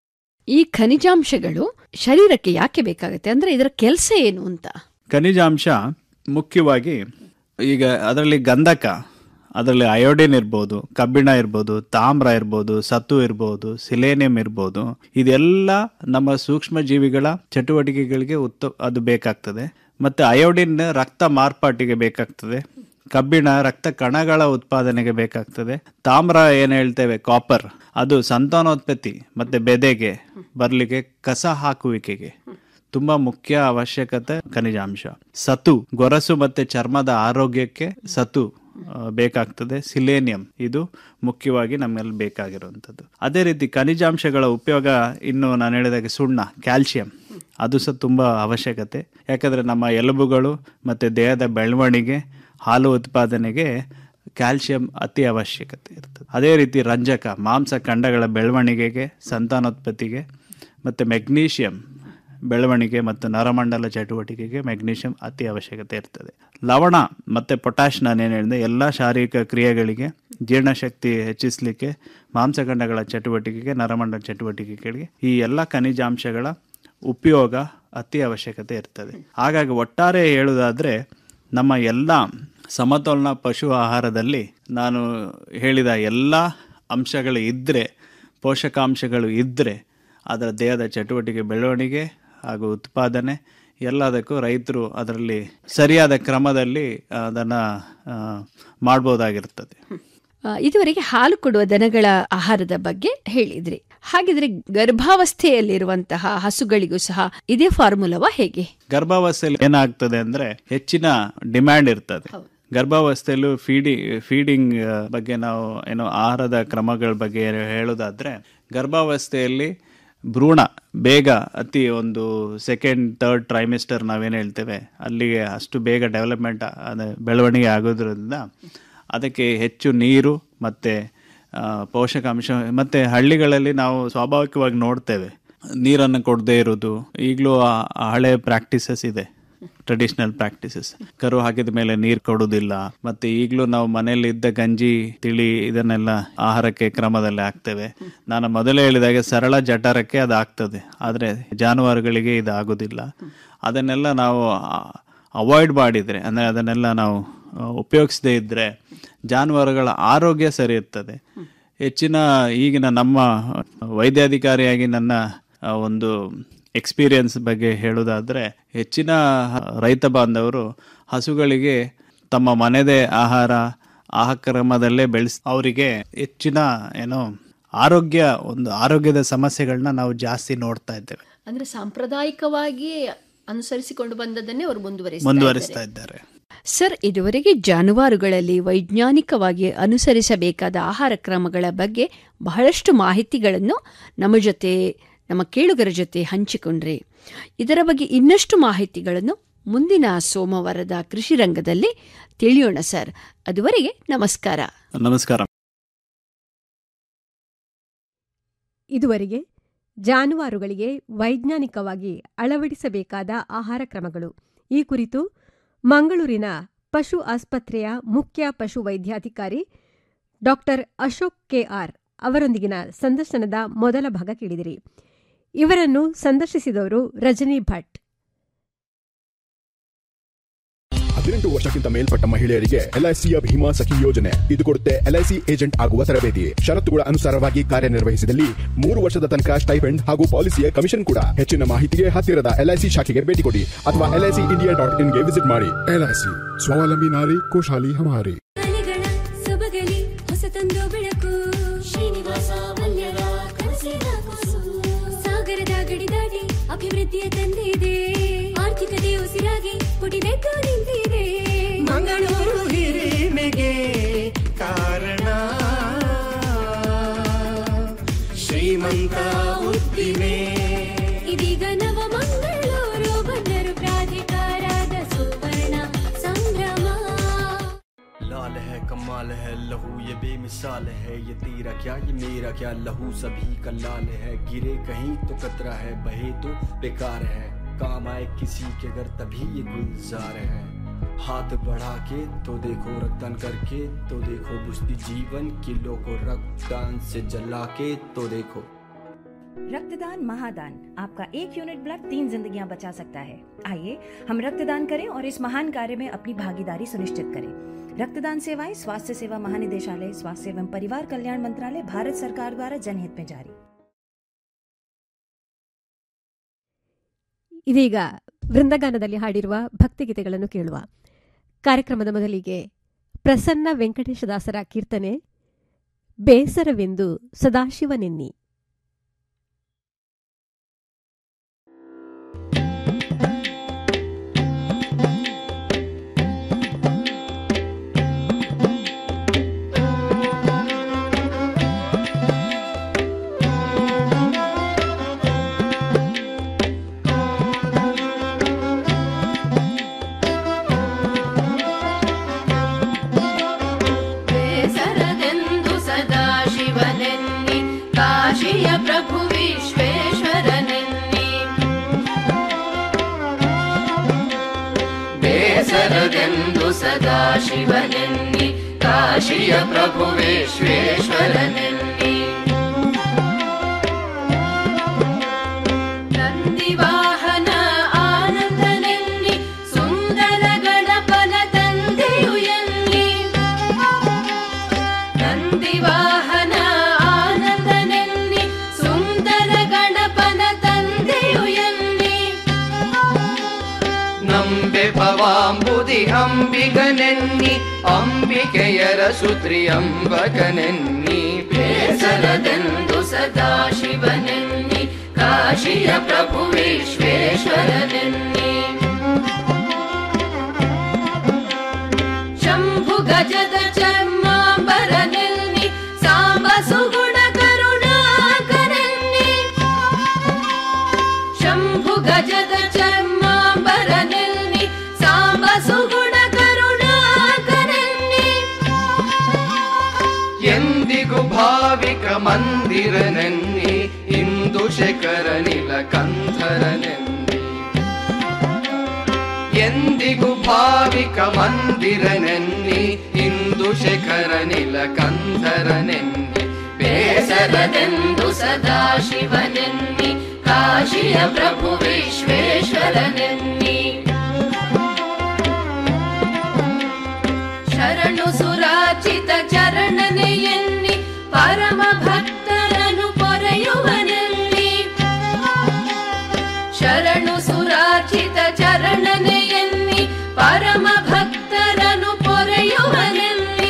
ಈ ಖನಿಜಾಂಶಗಳು ಶರೀರಕ್ಕೆ ಯಾಕೆ ಬೇಕಾಗುತ್ತೆ ಅಂದ್ರೆ ಇದರ ಕೆಲಸ ಏನು ಅಂತ ಖನಿಜಾಂಶ ಮುಖ್ಯವಾಗಿ ಈಗ ಅದರಲ್ಲಿ ಗಂಧಕ ಅದರಲ್ಲಿ ಅಯೋಡಿನ್ ಇರ್ಬೋದು ಕಬ್ಬಿಣ ಇರ್ಬೋದು ತಾಮ್ರ ಇರ್ಬೋದು ಸತು ಇರ್ಬೋದು ಸಿಲೇನಿಯಂ ಇರ್ಬೋದು ಇದೆಲ್ಲ ನಮ್ಮ ಸೂಕ್ಷ್ಮ ಜೀವಿಗಳ ಚಟುವಟಿಕೆಗಳಿಗೆ ಉತ್ತ ಅದು ಬೇಕಾಗ್ತದೆ ಮತ್ತೆ ಅಯೋಡಿನ್ ರಕ್ತ ಮಾರ್ಪಾಟಿಗೆ ಬೇಕಾಗ್ತದೆ ಕಬ್ಬಿಣ ರಕ್ತ ಕಣಗಳ ಉತ್ಪಾದನೆಗೆ ಬೇಕಾಗ್ತದೆ ತಾಮ್ರ ಏನು ಹೇಳ್ತೇವೆ ಕಾಪರ್ ಅದು ಸಂತಾನೋತ್ಪತ್ತಿ ಮತ್ತೆ ಬೆದೆಗೆ ಬರಲಿಕ್ಕೆ ಕಸ ಹಾಕುವಿಕೆಗೆ ತುಂಬಾ ಮುಖ್ಯ ಅವಶ್ಯಕತೆ ಖನಿಜಾಂಶ ಸತು ಗೊರಸು ಮತ್ತೆ ಚರ್ಮದ ಆರೋಗ್ಯಕ್ಕೆ ಸತು ಆ, ಬೇಕಾಗ್ತದೆ ಸಿಲೇನಿಯಂ ಇದು ಮುಖ್ಯವಾಗಿ ನಮ್ಮಲ್ಲಿ ಬೇಕಾಗಿರುವಂಥದ್ದು ಅದೇ ರೀತಿ ಖನಿಜಾಂಶಗಳ ಉಪಯೋಗ ಇನ್ನು ನಾನು ಹೇಳಿದಾಗೆ ಸುಣ್ಣ ಕ್ಯಾಲ್ಸಿಯಂ ಅದು ಸಹ ತುಂಬ ಅವಶ್ಯಕತೆ ಯಾಕಂದರೆ ನಮ್ಮ ಎಲುಬುಗಳು ಮತ್ತು ದೇಹದ ಬೆಳವಣಿಗೆ ಹಾಲು ಉತ್ಪಾದನೆಗೆ ಕ್ಯಾಲ್ಸಿಯಂ ಅತಿ ಅವಶ್ಯಕತೆ ಇರ್ತದೆ ಅದೇ ರೀತಿ ರಂಜಕ ಮಾಂಸ ಖಂಡಗಳ ಬೆಳವಣಿಗೆಗೆ ಸಂತಾನೋತ್ಪತ್ತಿಗೆ ಮತ್ತು ಮೆಗ್ನೀಷಿಯಂ ಬೆಳವಣಿಗೆ ಮತ್ತು ನರಮಂಡಲ ಚಟುವಟಿಕೆಗೆ ಮೆಗ್ನೀಷಿಯಂ ಅತಿ ಅವಶ್ಯಕತೆ ಇರ್ತದೆ ಲವಣ ಮತ್ತು ಪೊಟ್ಯಾಶ್ ನಾನೇನು ಹೇಳಿದೆ ಎಲ್ಲ ಶಾರೀರಿಕ ಕ್ರಿಯೆಗಳಿಗೆ ಜೀರ್ಣಶಕ್ತಿ ಹೆಚ್ಚಿಸಲಿಕ್ಕೆ ಮಾಂಸಖಂಡಗಳ ಚಟುವಟಿಕೆಗೆ ನರಮಂಡಲ ಚಟುವಟಿಕೆಗಳಿಗೆ ಈ ಎಲ್ಲ ಖನಿಜಾಂಶಗಳ ಉಪಯೋಗ ಅತಿ ಅವಶ್ಯಕತೆ ಇರ್ತದೆ ಹಾಗಾಗಿ ಒಟ್ಟಾರೆ ಹೇಳುವುದಾದ್ರೆ ನಮ್ಮ ಎಲ್ಲ ಸಮತೋಲನ ಪಶು ಆಹಾರದಲ್ಲಿ ನಾನು ಹೇಳಿದ ಎಲ್ಲ ಅಂಶಗಳು ಇದ್ದರೆ ಪೋಷಕಾಂಶಗಳು ಇದ್ದರೆ ಅದರ ದೇಹದ ಚಟುವಟಿಕೆ ಬೆಳವಣಿಗೆ ಹಾಗೂ ಉತ್ಪಾದನೆ ಎಲ್ಲದಕ್ಕೂ ರೈತರು ಅದರಲ್ಲಿ ಸರಿಯಾದ ಕ್ರಮದಲ್ಲಿ ಅದನ್ನು ಮಾಡ್ಬೋದಾಗಿರ್ತದೆ ಆ, ಇದುವರೆಗೆ ಹಾಲು ಕೊಡುವ ದನಗಳ ಆಹಾರದ ಬಗ್ಗೆ ಹೇಳಿದ್ರಿ ಹಾಗಿದ್ರೆ ಗರ್ಭಾವಸ್ಥೆಯಲ್ಲಿರುವಂತಹ ಹಸುಗಳಿಗೂ ಸಹ ಇದೇ ಫಾರ್ಮುಲವಾ ಹೇಗೆ ಗರ್ಭಾವಸ್ಥೆಯಲ್ಲಿ ಏನಾಗ್ತದೆ ಅಂದ್ರೆ ಹೆಚ್ಚಿನ ಡಿಮ್ಯಾಂಡ್ ಇರ್ತದೆ ಗರ್ಭಾವಸ್ಥೆಯಲ್ಲೂ ಫೀಡಿ ಫೀಡಿಂಗ್ ಬಗ್ಗೆ ನಾವು ಏನು ಆಹಾರದ ಕ್ರಮಗಳ ಬಗ್ಗೆ ಹೇಳೋದಾದ್ರೆ ಗರ್ಭಾವಸ್ಥೆಯಲ್ಲಿ ಭ್ರೂಣ ಬೇಗ ಅತಿ ಒಂದು ಸೆಕೆಂಡ್ ಥರ್ಡ್ ಟ್ರೈಮಿಸ್ಟರ್ ನಾವೇನು ಹೇಳ್ತೇವೆ ಅಲ್ಲಿಗೆ ಅಷ್ಟು ಬೇಗ ಡೆವಲಪ್ಮೆಂಟ್ ಬೆಳವಣಿಗೆ ಆಗೋದ್ರಿಂದ ಅದಕ್ಕೆ ಹೆಚ್ಚು ನೀರು ಮತ್ತು ಪೋಷಕಾಂಶ ಮತ್ತು ಹಳ್ಳಿಗಳಲ್ಲಿ ನಾವು ಸ್ವಾಭಾವಿಕವಾಗಿ ನೋಡ್ತೇವೆ ನೀರನ್ನು ಕೊಡದೇ ಇರೋದು ಈಗಲೂ ಆ ಹಳೆ ಪ್ರಾಕ್ಟೀಸಸ್ ಇದೆ ಟ್ರೆಡಿಷನಲ್ ಪ್ರಾಕ್ಟೀಸಸ್ ಕರು ಹಾಕಿದ ಮೇಲೆ ನೀರು ಕೊಡುವುದಿಲ್ಲ ಮತ್ತೆ ಈಗಲೂ ನಾವು ಮನೆಯಲ್ಲಿ ಇದ್ದ ಗಂಜಿ ತಿಳಿ ಇದನ್ನೆಲ್ಲ ಆಹಾರಕ್ಕೆ ಕ್ರಮದಲ್ಲಿ ಹಾಕ್ತೇವೆ ನಾನು ಮೊದಲೇ ಹೇಳಿದಾಗೆ ಸರಳ ಜಠರಕ್ಕೆ ಅದು ಆಗ್ತದೆ ಆದರೆ ಜಾನುವಾರುಗಳಿಗೆ ಇದು ಆಗೋದಿಲ್ಲ ಅದನ್ನೆಲ್ಲ ನಾವು ಅವಾಯ್ಡ್ ಮಾಡಿದರೆ ಅಂದರೆ ಅದನ್ನೆಲ್ಲ ನಾವು ಉಪಯೋಗಿಸದೇ ಇದ್ದರೆ ಜಾನುವಾರುಗಳ ಆರೋಗ್ಯ ಸರಿ ಇರ್ತದೆ ಹೆಚ್ಚಿನ ಈಗಿನ ನಮ್ಮ ವೈದ್ಯಾಧಿಕಾರಿಯಾಗಿ ನನ್ನ ಆ, ಒಂದು ಎಕ್ಸ್ಪೀರಿಯನ್ಸ್ ಬಗ್ಗೆ ಹೇಳೋದಾದರೆ ಹೆಚ್ಚಿನ ರೈತ ಬಾಂಧವರು ಹಸುಗಳಿಗೆ ತಮ್ಮ ಮನೆದೇ ಆಹಾರ ಆಹಾರ ಕ್ರಮದಲ್ಲೇ ಬೆಳೆಸ್ ಅವರಿಗೆ ಹೆಚ್ಚಿನ ಏನೋ ಆರೋಗ್ಯ ಒಂದು ಆರೋಗ್ಯದ ಸಮಸ್ಯೆಗಳನ್ನ ನಾವು ಜಾಸ್ತಿ ನೋಡ್ತಾ ಇದ್ದೇವೆ ಅಂದ್ರೆ ಸಾಂಪ್ರದಾಯಿಕವಾಗಿ ಅನುಸರಿಸಿಕೊಂಡು ಬಂದದನ್ನೇ ಅವರು ಮುಂದುವರಿಸಿ ಮುಂದುವರಿಸ್ತಾ ಇದ್ದಾರೆ ಸರ್ ಇದುವರೆಗೆ ಜಾನುವಾರುಗಳಲ್ಲಿ ವೈಜ್ಞಾನಿಕವಾಗಿ ಅನುಸರಿಸಬೇಕಾದ ಆಹಾರ ಕ್ರಮಗಳ ಬಗ್ಗೆ ಬಹಳಷ್ಟು ಮಾಹಿತಿಗಳನ್ನು ನಮ್ಮ ಜೊತೆ ನಮ್ಮ ಕೇಳುಗರ ಜೊತೆ ಹಂಚಿಕೊಂಡ್ರಿ ಇದರ ಬಗ್ಗೆ ಇನ್ನಷ್ಟು ಮಾಹಿತಿಗಳನ್ನು ಮುಂದಿನ ಸೋಮವಾರದ ಕೃಷಿ ರಂಗದಲ್ಲಿ ತಿಳಿಯೋಣ ಸರ್ ಅದುವರೆಗೆ ನಮಸ್ಕಾರ ನಮಸ್ಕಾರ ಇದುವರೆಗೆ ಜಾನುವಾರುಗಳಿಗೆ ವೈಜ್ಞಾನಿಕವಾಗಿ ಅಳವಡಿಸಬೇಕಾದ ಆಹಾರ ಕ್ರಮಗಳು ಈ ಕುರಿತು ಮಂಗಳೂರಿನ ಪಶು ಆಸ್ಪತ್ರೆಯ ಮುಖ್ಯ ಪಶು ವೈದ್ಯಾಧಿಕಾರಿ ಡಾಕ್ಟರ್ ಅಶೋಕ್ ಕೆಆರ್ ಅವರೊಂದಿಗಿನ ಸಂದರ್ಶನದ ಮೊದಲ ಭಾಗ ಕೇಳಿದಿರಿ ಇವರನ್ನು ಸಂದರ್ಶಿಸಿದವರು ರಜನಿ ಭಟ್ ಹದಿನೆಂಟು ವರ್ಷಕ್ಕಿಂತ ಮೇಲ್ಪಟ್ಟ ಮಹಿಳೆಯರಿಗೆ ಎಲ್ಐಸಿಯ ಭೀಮಾ ಸಖಿ ಯೋಜನೆ ಇದು ಕೊಡುತ್ತೆ ಎಲ್ಐಸಿ ಏಜೆಂಟ್ ಆಗುವ ತರಬೇತಿ ಷರತ್ತುಗಳ ಅನುಸಾರವಾಗಿ ಕಾರ್ಯನಿರ್ವಹಿಸಿದಲ್ಲಿ ಮೂರು ವರ್ಷದ ತನಕ ಸ್ಟೈಪೆಂಡ್ ಹಾಗೂ ಪಾಲಿಸಿಯ ಕಮಿಷನ್ ಕೂಡ ಹೆಚ್ಚಿನ ಮಾಹಿತಿಗೆ ಹತ್ತಿರದ ಎಲ್ಐಸಿ ಶಾಖೆಗೆ ಭೇಟಿ ಕೊಡಿ ಅಥವಾ ಎಲ್ಐಸಿ ಇಂಡಿಯಾ ಡಾಟ್ ಇನ್ಗೆ ವಿಸಿಟ್ ಮಾಡಿ ಎಲ್ಐಸಿ ಸ್ವಾವಲಂಬಿ ನಾರಿ ಖುಷಾಲಿ ಹಮಾರಿ ಮನೆಗಳ ಸೊಬಗಲಿ ಹೊಸತೊಂದು ಬೆಳಕು ಶ್ರೀನಿವಾಸ ಮಲ್ಯರ ಕನಸಿನ ಕೂಸು ಸಾಗರದ ಗಡಿ ದಾಟಿ ಅಭಿವೃದ್ಧಿಯ ತಂದಿದೆ ಆರ್ಥಿಕತೆ ಉಸಿರಾಗಿ ಪುಟಿದೆದ್ದು ನಿಂತಿದೆ ಮಂಗಳೂರು ಹಿರಿಮೆಗೆ ಕಾರಣ ಶ್ರೀಮಂತ ಉದ್ದಿಮೆ ಇದೀಗ ನವ ಮಂಗಳೂರು ಬಂದರು ಪ್ರಾಧಿಕಾರದ ಸುವರ್ಣ ಸಂಭ್ರಮ लाल है कमाल है लहू ये बेमिसाल है ये तेरा क्या ये मेरा क्या लहू सभी का लाल है गिरे कहीं तो कतरा है बहे तो बेकार है काम आए किसी के घर तभी ये गुलजार है हाथ बढ़ा के तो देखो रक्तदान करके तो देखो बुझती जीवन किलो को रक्तदान से जला के तो देखो रक्तदान महादान आपका एक यूनिट ब्लड तीन जिंदगियां बचा सकता है आइए हम रक्तदान करें और इस महान कार्य में अपनी भागीदारी सुनिश्चित करें रक्तदान सेवाएं स्वास्थ्य सेवा महानिदेशालय स्वास्थ्य एवं परिवार कल्याण मंत्रालय भारत सरकार द्वारा जनहित में जारी ಇದೀಗ ವೃಂದಗಾನದಲ್ಲಿ ಹಾಡಿರುವ ಭಕ್ತಿಗೀತೆಗಳನ್ನು ಕೇಳುವ ಕಾರ್ಯಕ್ರಮದ ಮೊದಲಿಗೆ ಪ್ರಸನ್ನ ವೆಂಕಟೇಶದಾಸರ ಕೀರ್ತನೆ ಬೇಸರವೆಂದು ಸದಾಶಿವನೆನ್ನಿ ಬೇಸರದೆಂದು ಸದಾ ಶಿವನೆನ್ನಿ ಕಾಶಿಯ ಪ್ರಭು ವಿಶ್ವೇಶ್ವರನೆನ್ನಿ ಬೇಸರದೆಂದು ಸದಾ ಶಿವನೆನ್ನಿ ಕಾಶಿಯ ಪ್ರಭು ವಿಶ್ವೇಶ್ವರನೆನ್ನಿ ನಂದಿವಾಹನ ಆನಂದನೆನ್ನಿ ಸುಂದರ ಗಣಪನ ತಂದೆಯು ಎನ್ನಿ ಅಂಬಿಗನೆನ್ನಿ ಅಂಬಿಕೆಯರ ಸುತ್ರಿ ಅಂಬಕನೆನ್ನಿ ಬೇಸರದೆಂದು ಸದಾಶಿವನೆನ್ನಿ ಕಾಶಿಯ ಪ್ರಭು ವಿಶ್ವೇಶ್ವರನೆನ್ನಿ ಶಂಭು ಗಜದ ಚರ್ಮಾಂಬರನೆನ್ನಿ ಸಾಂಬ ಸುಗುಣ ಕರುಣಾಕರೆನ್ನಿ ಶಂಭು ಗಜದ ಚರ್ಮಾಂಬರನೆನ್ನಿ ಸಾಂಬ ಸುಗುಣ ಕರುಣಾಕರೆನ್ನಿ ಎಂದಿಗೂ ಭಾವಿಕ ಮಂದಿರನೆನ್ನಿ ಇಂದು ಶೇಖರ ಕಂಧರನೆನ್ನಿ ಎಂದಿಗೂ ಭಾವಿಕ ಮಂದಿರನೆನ್ನಿ ಇಂದು ಶೇಖರ ಕಂಧರನೆನ್ನಿ ಬೇಸರದೆಂದು ಸದಾಶಿವನೆನ್ನಿ ಕಾಶಿಯ ಪ್ರಭು ವಿಶ್ವೇಶ್ವರನೆನ್ನಿ ಶರಣು ಸುರಾಚಿತ ಚರಣನೆ ಎನ್ನಿ ಪರಮ ಭಕ್ತರನು ಪೊರೆಯುವನೆನ್ನಿ ಶರಣು ಸುರಾಚಿತ ಚರಣನೆ ಎನ್ನಿ ಪರಮ ಭಕ್ತರನು ಪೊರೆಯುವನೆನ್ನಿ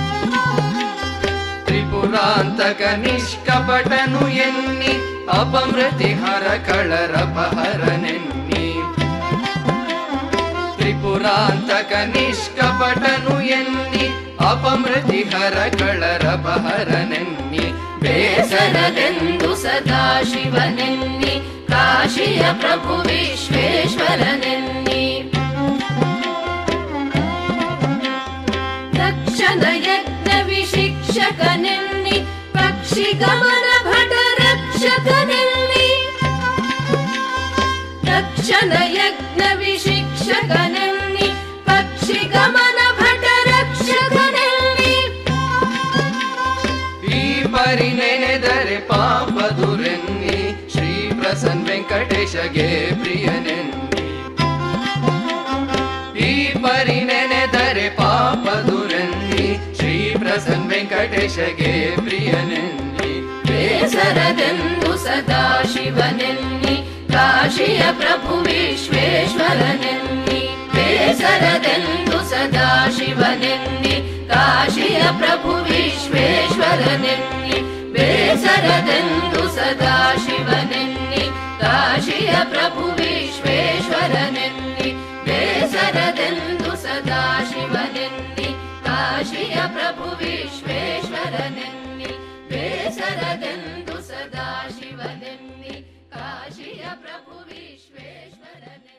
ತ್ರಿಪುರಾಂತಕ ನಿಷ್ಕಪಟನು ಎನ್ನಿ ಅಪಮೃತಿ ಹರ ಕಳರಪಹರನೆನ್ನಿ ತ್ರಿಪುರಾಂತಕ ನಿಷ್ಕಪಟನು ಎನ್ನಿ ಅಪಮೃತಿ ಹರ ಕಳರಪಹರನೆನ್ನಿ ಬೇಸರದೆಂದು ಸದಾಶಿವನೆನ್ನಿ ಕಾಶಿಯ ಪ್ರಭು ವಿಶ್ವೇಶ್ವರನೆನ್ನಿ ರಕ್ಷಣ ಯಜ್ಞ ವಿಶಿಕ್ಷಕನೆನ್ನಿ ಪಕ್ಷಿ ಗಮನ ಭಟ ರಕ್ಷಕನೆನ್ನಿ ರಕ್ಷಣ ಯಜ್ಞ ವಿಶಿಕ್ಷಕನೆನ್ನಿ ಪಕ್ಷಿ ಗಮನ ಭಟ ರಕ್ಷಕನೆನ್ನಿ ಈ ಪರಿ ನೆನೆದರೆ ಪಾಪ ದುರೆನ್ನಿ ಶ್ರೀ ಪ್ರಸನ್ನ ವೆಂಕಟೇಶಗೆ ಪ್ರಿಯನೆನ್ನಿ ಈ ಪರಿ ನೆನೆದರೆ ಪಾಪ ದುರೆನ್ನಿ ಶ್ರೀ ಪ್ರಸನ್ನ ವೆಂಕಟೇಶಗೆ ಪ್ರಿಯನೆನ್ನಿ ಬೇಸರದೆಂದು ಸದಾಶಿವನೆನ್ನಿ ಕಾಶಿಯ ಪ್ರಭು ವಿಶ್ವೇಶ್ವರನೆನ್ನಿ ಬೇಸರದೆಂದು ಸದಾಶಿವನೆನ್ನಿ ಕಾಶಿಯ ಪ್ರಭು ವಿಶ್ವೇಶ್ವರನೆನ್ನಿ ಬೇಸರದೆಂದು ಸದಾಶಿವನೆನ್ನಿ ಕಾಶಿಯ ಪ್ರಭು ವಿಶ್ವೇಶ್ವರನೆನ್ನಿ ಬೇಸರದೆಂದು ಸದಾಶಿವನೆನ್ನಿ ಕಾಶಿಯ ಪ್ರಭು ವಿಶ್ವೇಶ್ವರನೆನ್ನಿ ಬೇಸರದೆಂದು ಸದಾಶಿವನೆನ್ನಿ ಕಾಶಿಯ ಪ್ರಭು ವಿಶ್ವೇಶ್ವರನೆನ್ನಿ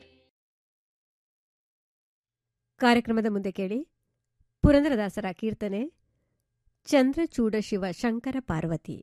ಕಾರ್ಯಕ್ರಮದ ಮುಂದೆ ಕೇಳಿ ಪುರಂದರದಾಸರ ಕೀರ್ತನೆ ಚಂದ್ರಚೂಡ ಶಿವ ಶಂಕರ ಪಾರ್ವತಿ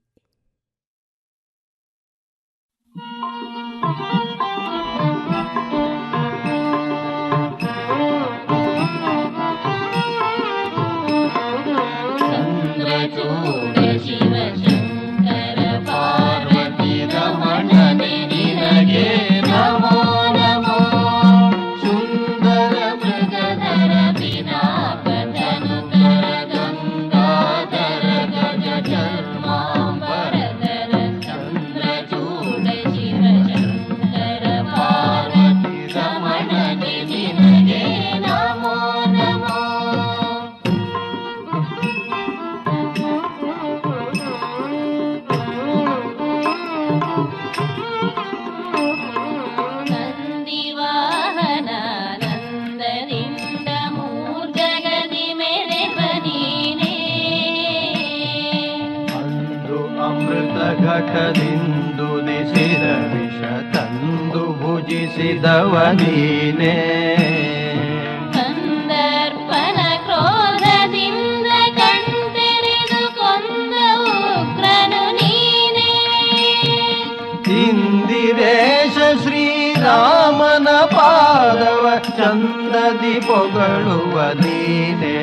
ಚಂದ್ರಚೂಡ ಶಿವ ಶಂಕರ ಪಾರ್ವತಿ ರಮಣನೆ ನಿನಗೆ ನಮೋ ನಮೋ ಸುಂದರ ಮೃಗಧರ ಪಿನಾಕಧನು ಕರ ಗಂಗಾಧರ ಗಜ ಚರ್ಮಾಂಬರಧರ ಚಂದ್ರಚೂಡ ಶಿವ ಶಂಕರ ಪಾರ್ವತಿ ರಮಣನೆ ನಿನಗೆ ನಮೋ ನಮೋ ನಂದಿವಾಹನ ನಂದನಿಂದ ಮೂರ್ಜಗದಿ ಮೆರೆವ ನೀನೇ ಅಂದು ಅಮೃತ ಘಟದಿಂದು ದಿಸಿದ ವಿಷ ತಂದು ಭುಜಿಸಿದವ ನೀನೇ ಕಂದರ್ಪನ ಕ್ರೋಧದಿಂದ ಕಣ್ತೆರೆದು ಕೊಂದ ಉಗ್ರನು ನೀನೇ ಇಂದಿರೇಶ ಶ್ರೀರಾಮನ ಪಾದವ ಚಂದದಿ ಪೊಗಳುವ ನೀನೇ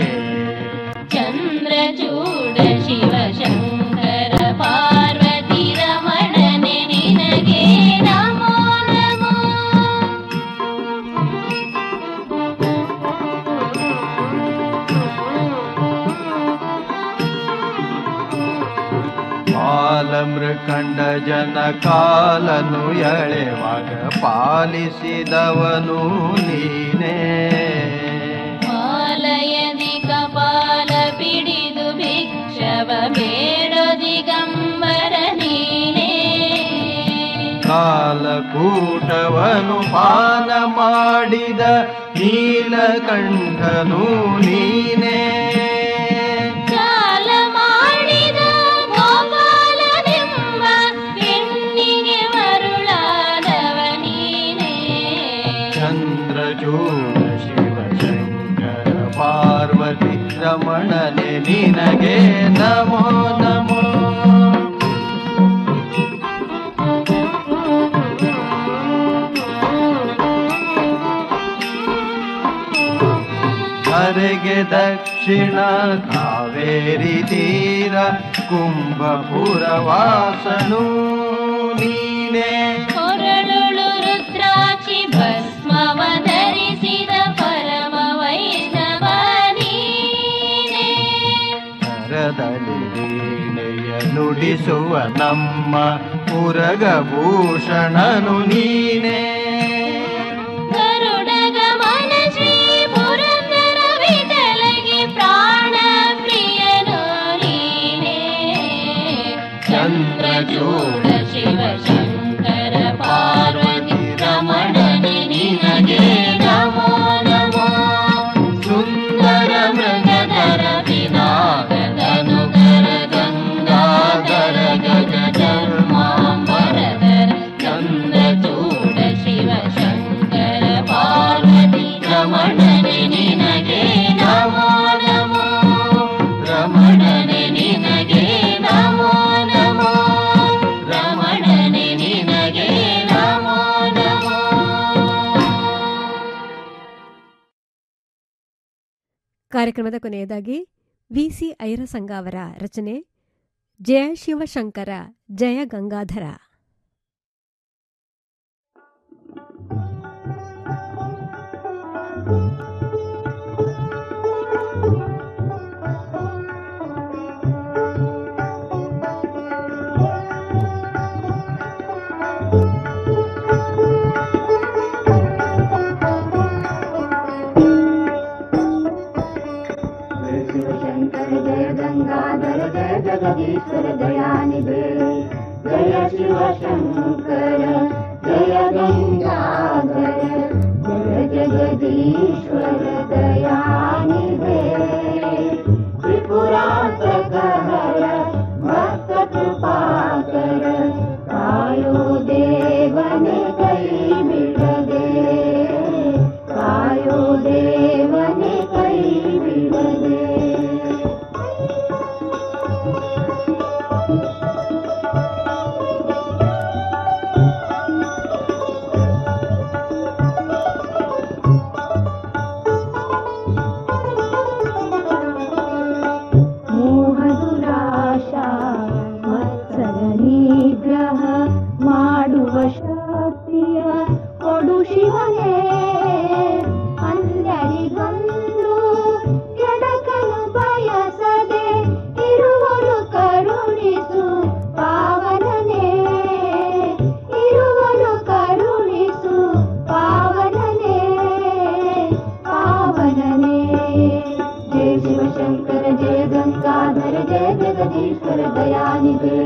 ಚಂದ್ರಚೂಡ ಶಿವ ಶಂಕರ ಪಾರ್ವತಿ ರಮಣನೆ ನಿನಗೆ ನಮೋ ನಮೋ ಬಾಲಮೃಕಂಡ ಜನ ಕಾಲನು ಎಳೆವಾಗ ಪಾಲಿಸಿದವನು ನೀನೇ ದಿಗಂಬರ ನೀನೇ ಕಾಲಕೂಟವನು ಪಾನ ಮಾಡಿದ ನೀಲಕಂಠನು ನೀನೇ ಕಾಲ ಮಾಡಿದ ಗೋಪಾಲನೆಂಬ ಹೆಣ್ಣಿಗೆ ಮರುಳಾದವ ನೀನೇ ಚಂದ್ರಚೂಡ ಶಿವಶಂಕರ ಪಾರ್ವತಿ ರಮಣನೆ ನಿನಗೆ ನಮೋ ನಮೋ ಹರೆಗೆ ದಕ್ಷಿಣ ಕಾವೇರಿ ತೀರ ಕುಂಭಪುರ ವಾಸನು ನೀನೇ ಕೊರಳುಳು ರುದ್ರಾಕ್ಷಿ ಭಸ್ಮವ ಧರಿಸಿದ ಪರಮ ವೈಷ್ಣವ ನೀನೇ ಕರದಲ್ಲಿ ವೀಣೆಯ ನುಡಿಸುವ ನಮ್ಮ ಪುರಗಭೂಷಣನು ನೀನೇ ಗರುಡಗ ಮನ ಶ್ರೀ ಪುರಂದರ ವಿಠಲಗೆ ಪ್ರಾಣ ಪ್ರಿಯನು ನೀನೇ ಚಂದ್ರಚೂಡ ಶಿವ ಶಂಕರ ಪಾರ್ವತಿ ರಮಣನೆ ನಿನಗೆ ನಮೋ ನಮೋ ಸುಂದರ ಮೃಗಧರ ವಿನಾಗದನುಗರ ಗಂಗಾಧರ ಗಜ ಧರ್ಮಾಂಬರಧರ ಚಂದ್ರಚೂಡ ಶಿವ ಶಂಕರ ಪಾರ್ವತಿ ರಮಣನೆ ನಿನಗೆ ನಮೋ ನಮೋ ರಮಣನೆ ನಿನಗೆ ನಮೋ ನಮೋ ರಮಣನೆ ನಿನಗೆ ನಮೋ ನಮೋ ಕಾರ್ಯಕ್ರಮದ ಕೊನೆಯದಾಗಿ ವಿಸಿ ಐರಸಂಗ ಅವರ ರಚನೆ ಜಯ ಶಿವಶಂಕರ ಜಯ ಗಂಗಾಧರ जय शिवशंकर जय गंगाधर जय जगदीश्वर दयानिधे जय शिवशंकर जय गंगाधर जय जगदीश्वर दयानिधे त्रिपुरांतकहर भक्त कृपाकर कायो देवने कೈ ಬಿಡದೆ ಕಾಯೋ ದೇವನೇ ಕೈ ಬಿಡದೆ ಮೋಹದುರಾಶಾ ಮತ್ಸರ ನಿಗ್ರಹ ಮಾಡುವ ಶಕ್ತಿಯ ಕೊಡು ಶಿವನೇ ಅಂದರಿಗಂದು ಕೆಡಕನು ಬಯಸದೆ ಇರುವನು ಕರುಣಿಸು ಪಾವನನೇ ಇರುವನು ಕರುಣಿಸು ಪಾವನನೇ ಪಾವನನೇ ಜಯ ಶಿವಶಂಕರ ಜಯ ಗಂಗಾಧರ ಜಯ ಜಗದೀಶ್ವರ ದಯಾನಿಧೆ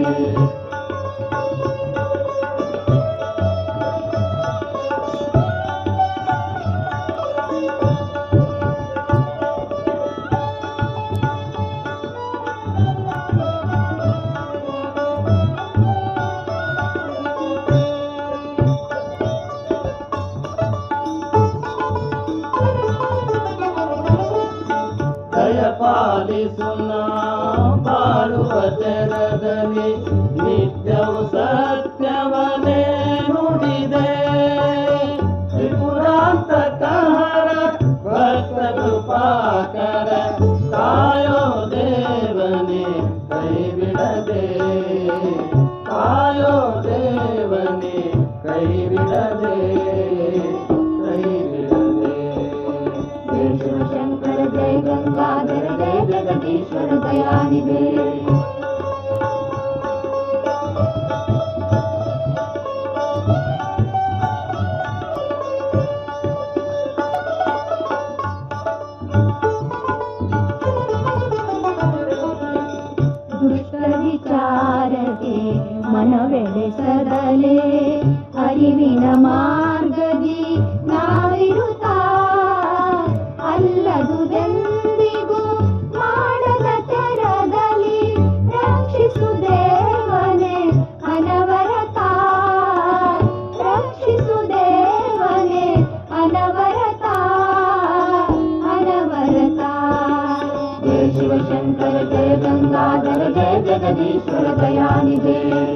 ದಯ ಪಾಲಿಸುನ ಬಾಳುವ ತೆರದಲ್ಲಿ ನಿತ್ಯವು ಸತ್ಯವನೇ ನುಡಿದೆ ತ್ರಿಪುರಾಂತ ಕಹರ ಭಕ್ತ ಕೃಪಾಕರ ಕಾಯೋ ದೇವನೇ ಕೈ ಬಿಡದೆ ಕಾಯೋ ದೇವನೇ ಕೈ ಬಿಡದೆ ಕೈ ಬಿಡದೆ ಜಯ ಶಿವಶಂಕರ ಜಯ ಗಂಗಾಧರ ಜಯ ಜಗದೀಶ್ವರ ದಯಾನಿಧೆ ವಿಶ್ವಾಸದಲೇ ಅರಿವಿನ ಮಾರ್ಗದಿ ನಾವಿರುತ್ತಾ ಅಲ್ಲದುದೆಂದಿಗೂ ಮಾಡದ ತೆರದಲ್ಲಿ ರಕ್ಷಿಸು ದೇವನೇ ಅನವರತ ರಕ್ಷಿಸು ದೇವನೇ ಅನವರತ ಅನವರತ ಜಯ ಶಿವಶಂಕರ ಜಯ ಗಂಗಾಧರ ಜಯ ಜಗದೀಶ್ವರ ದಯಾನಿಧಿ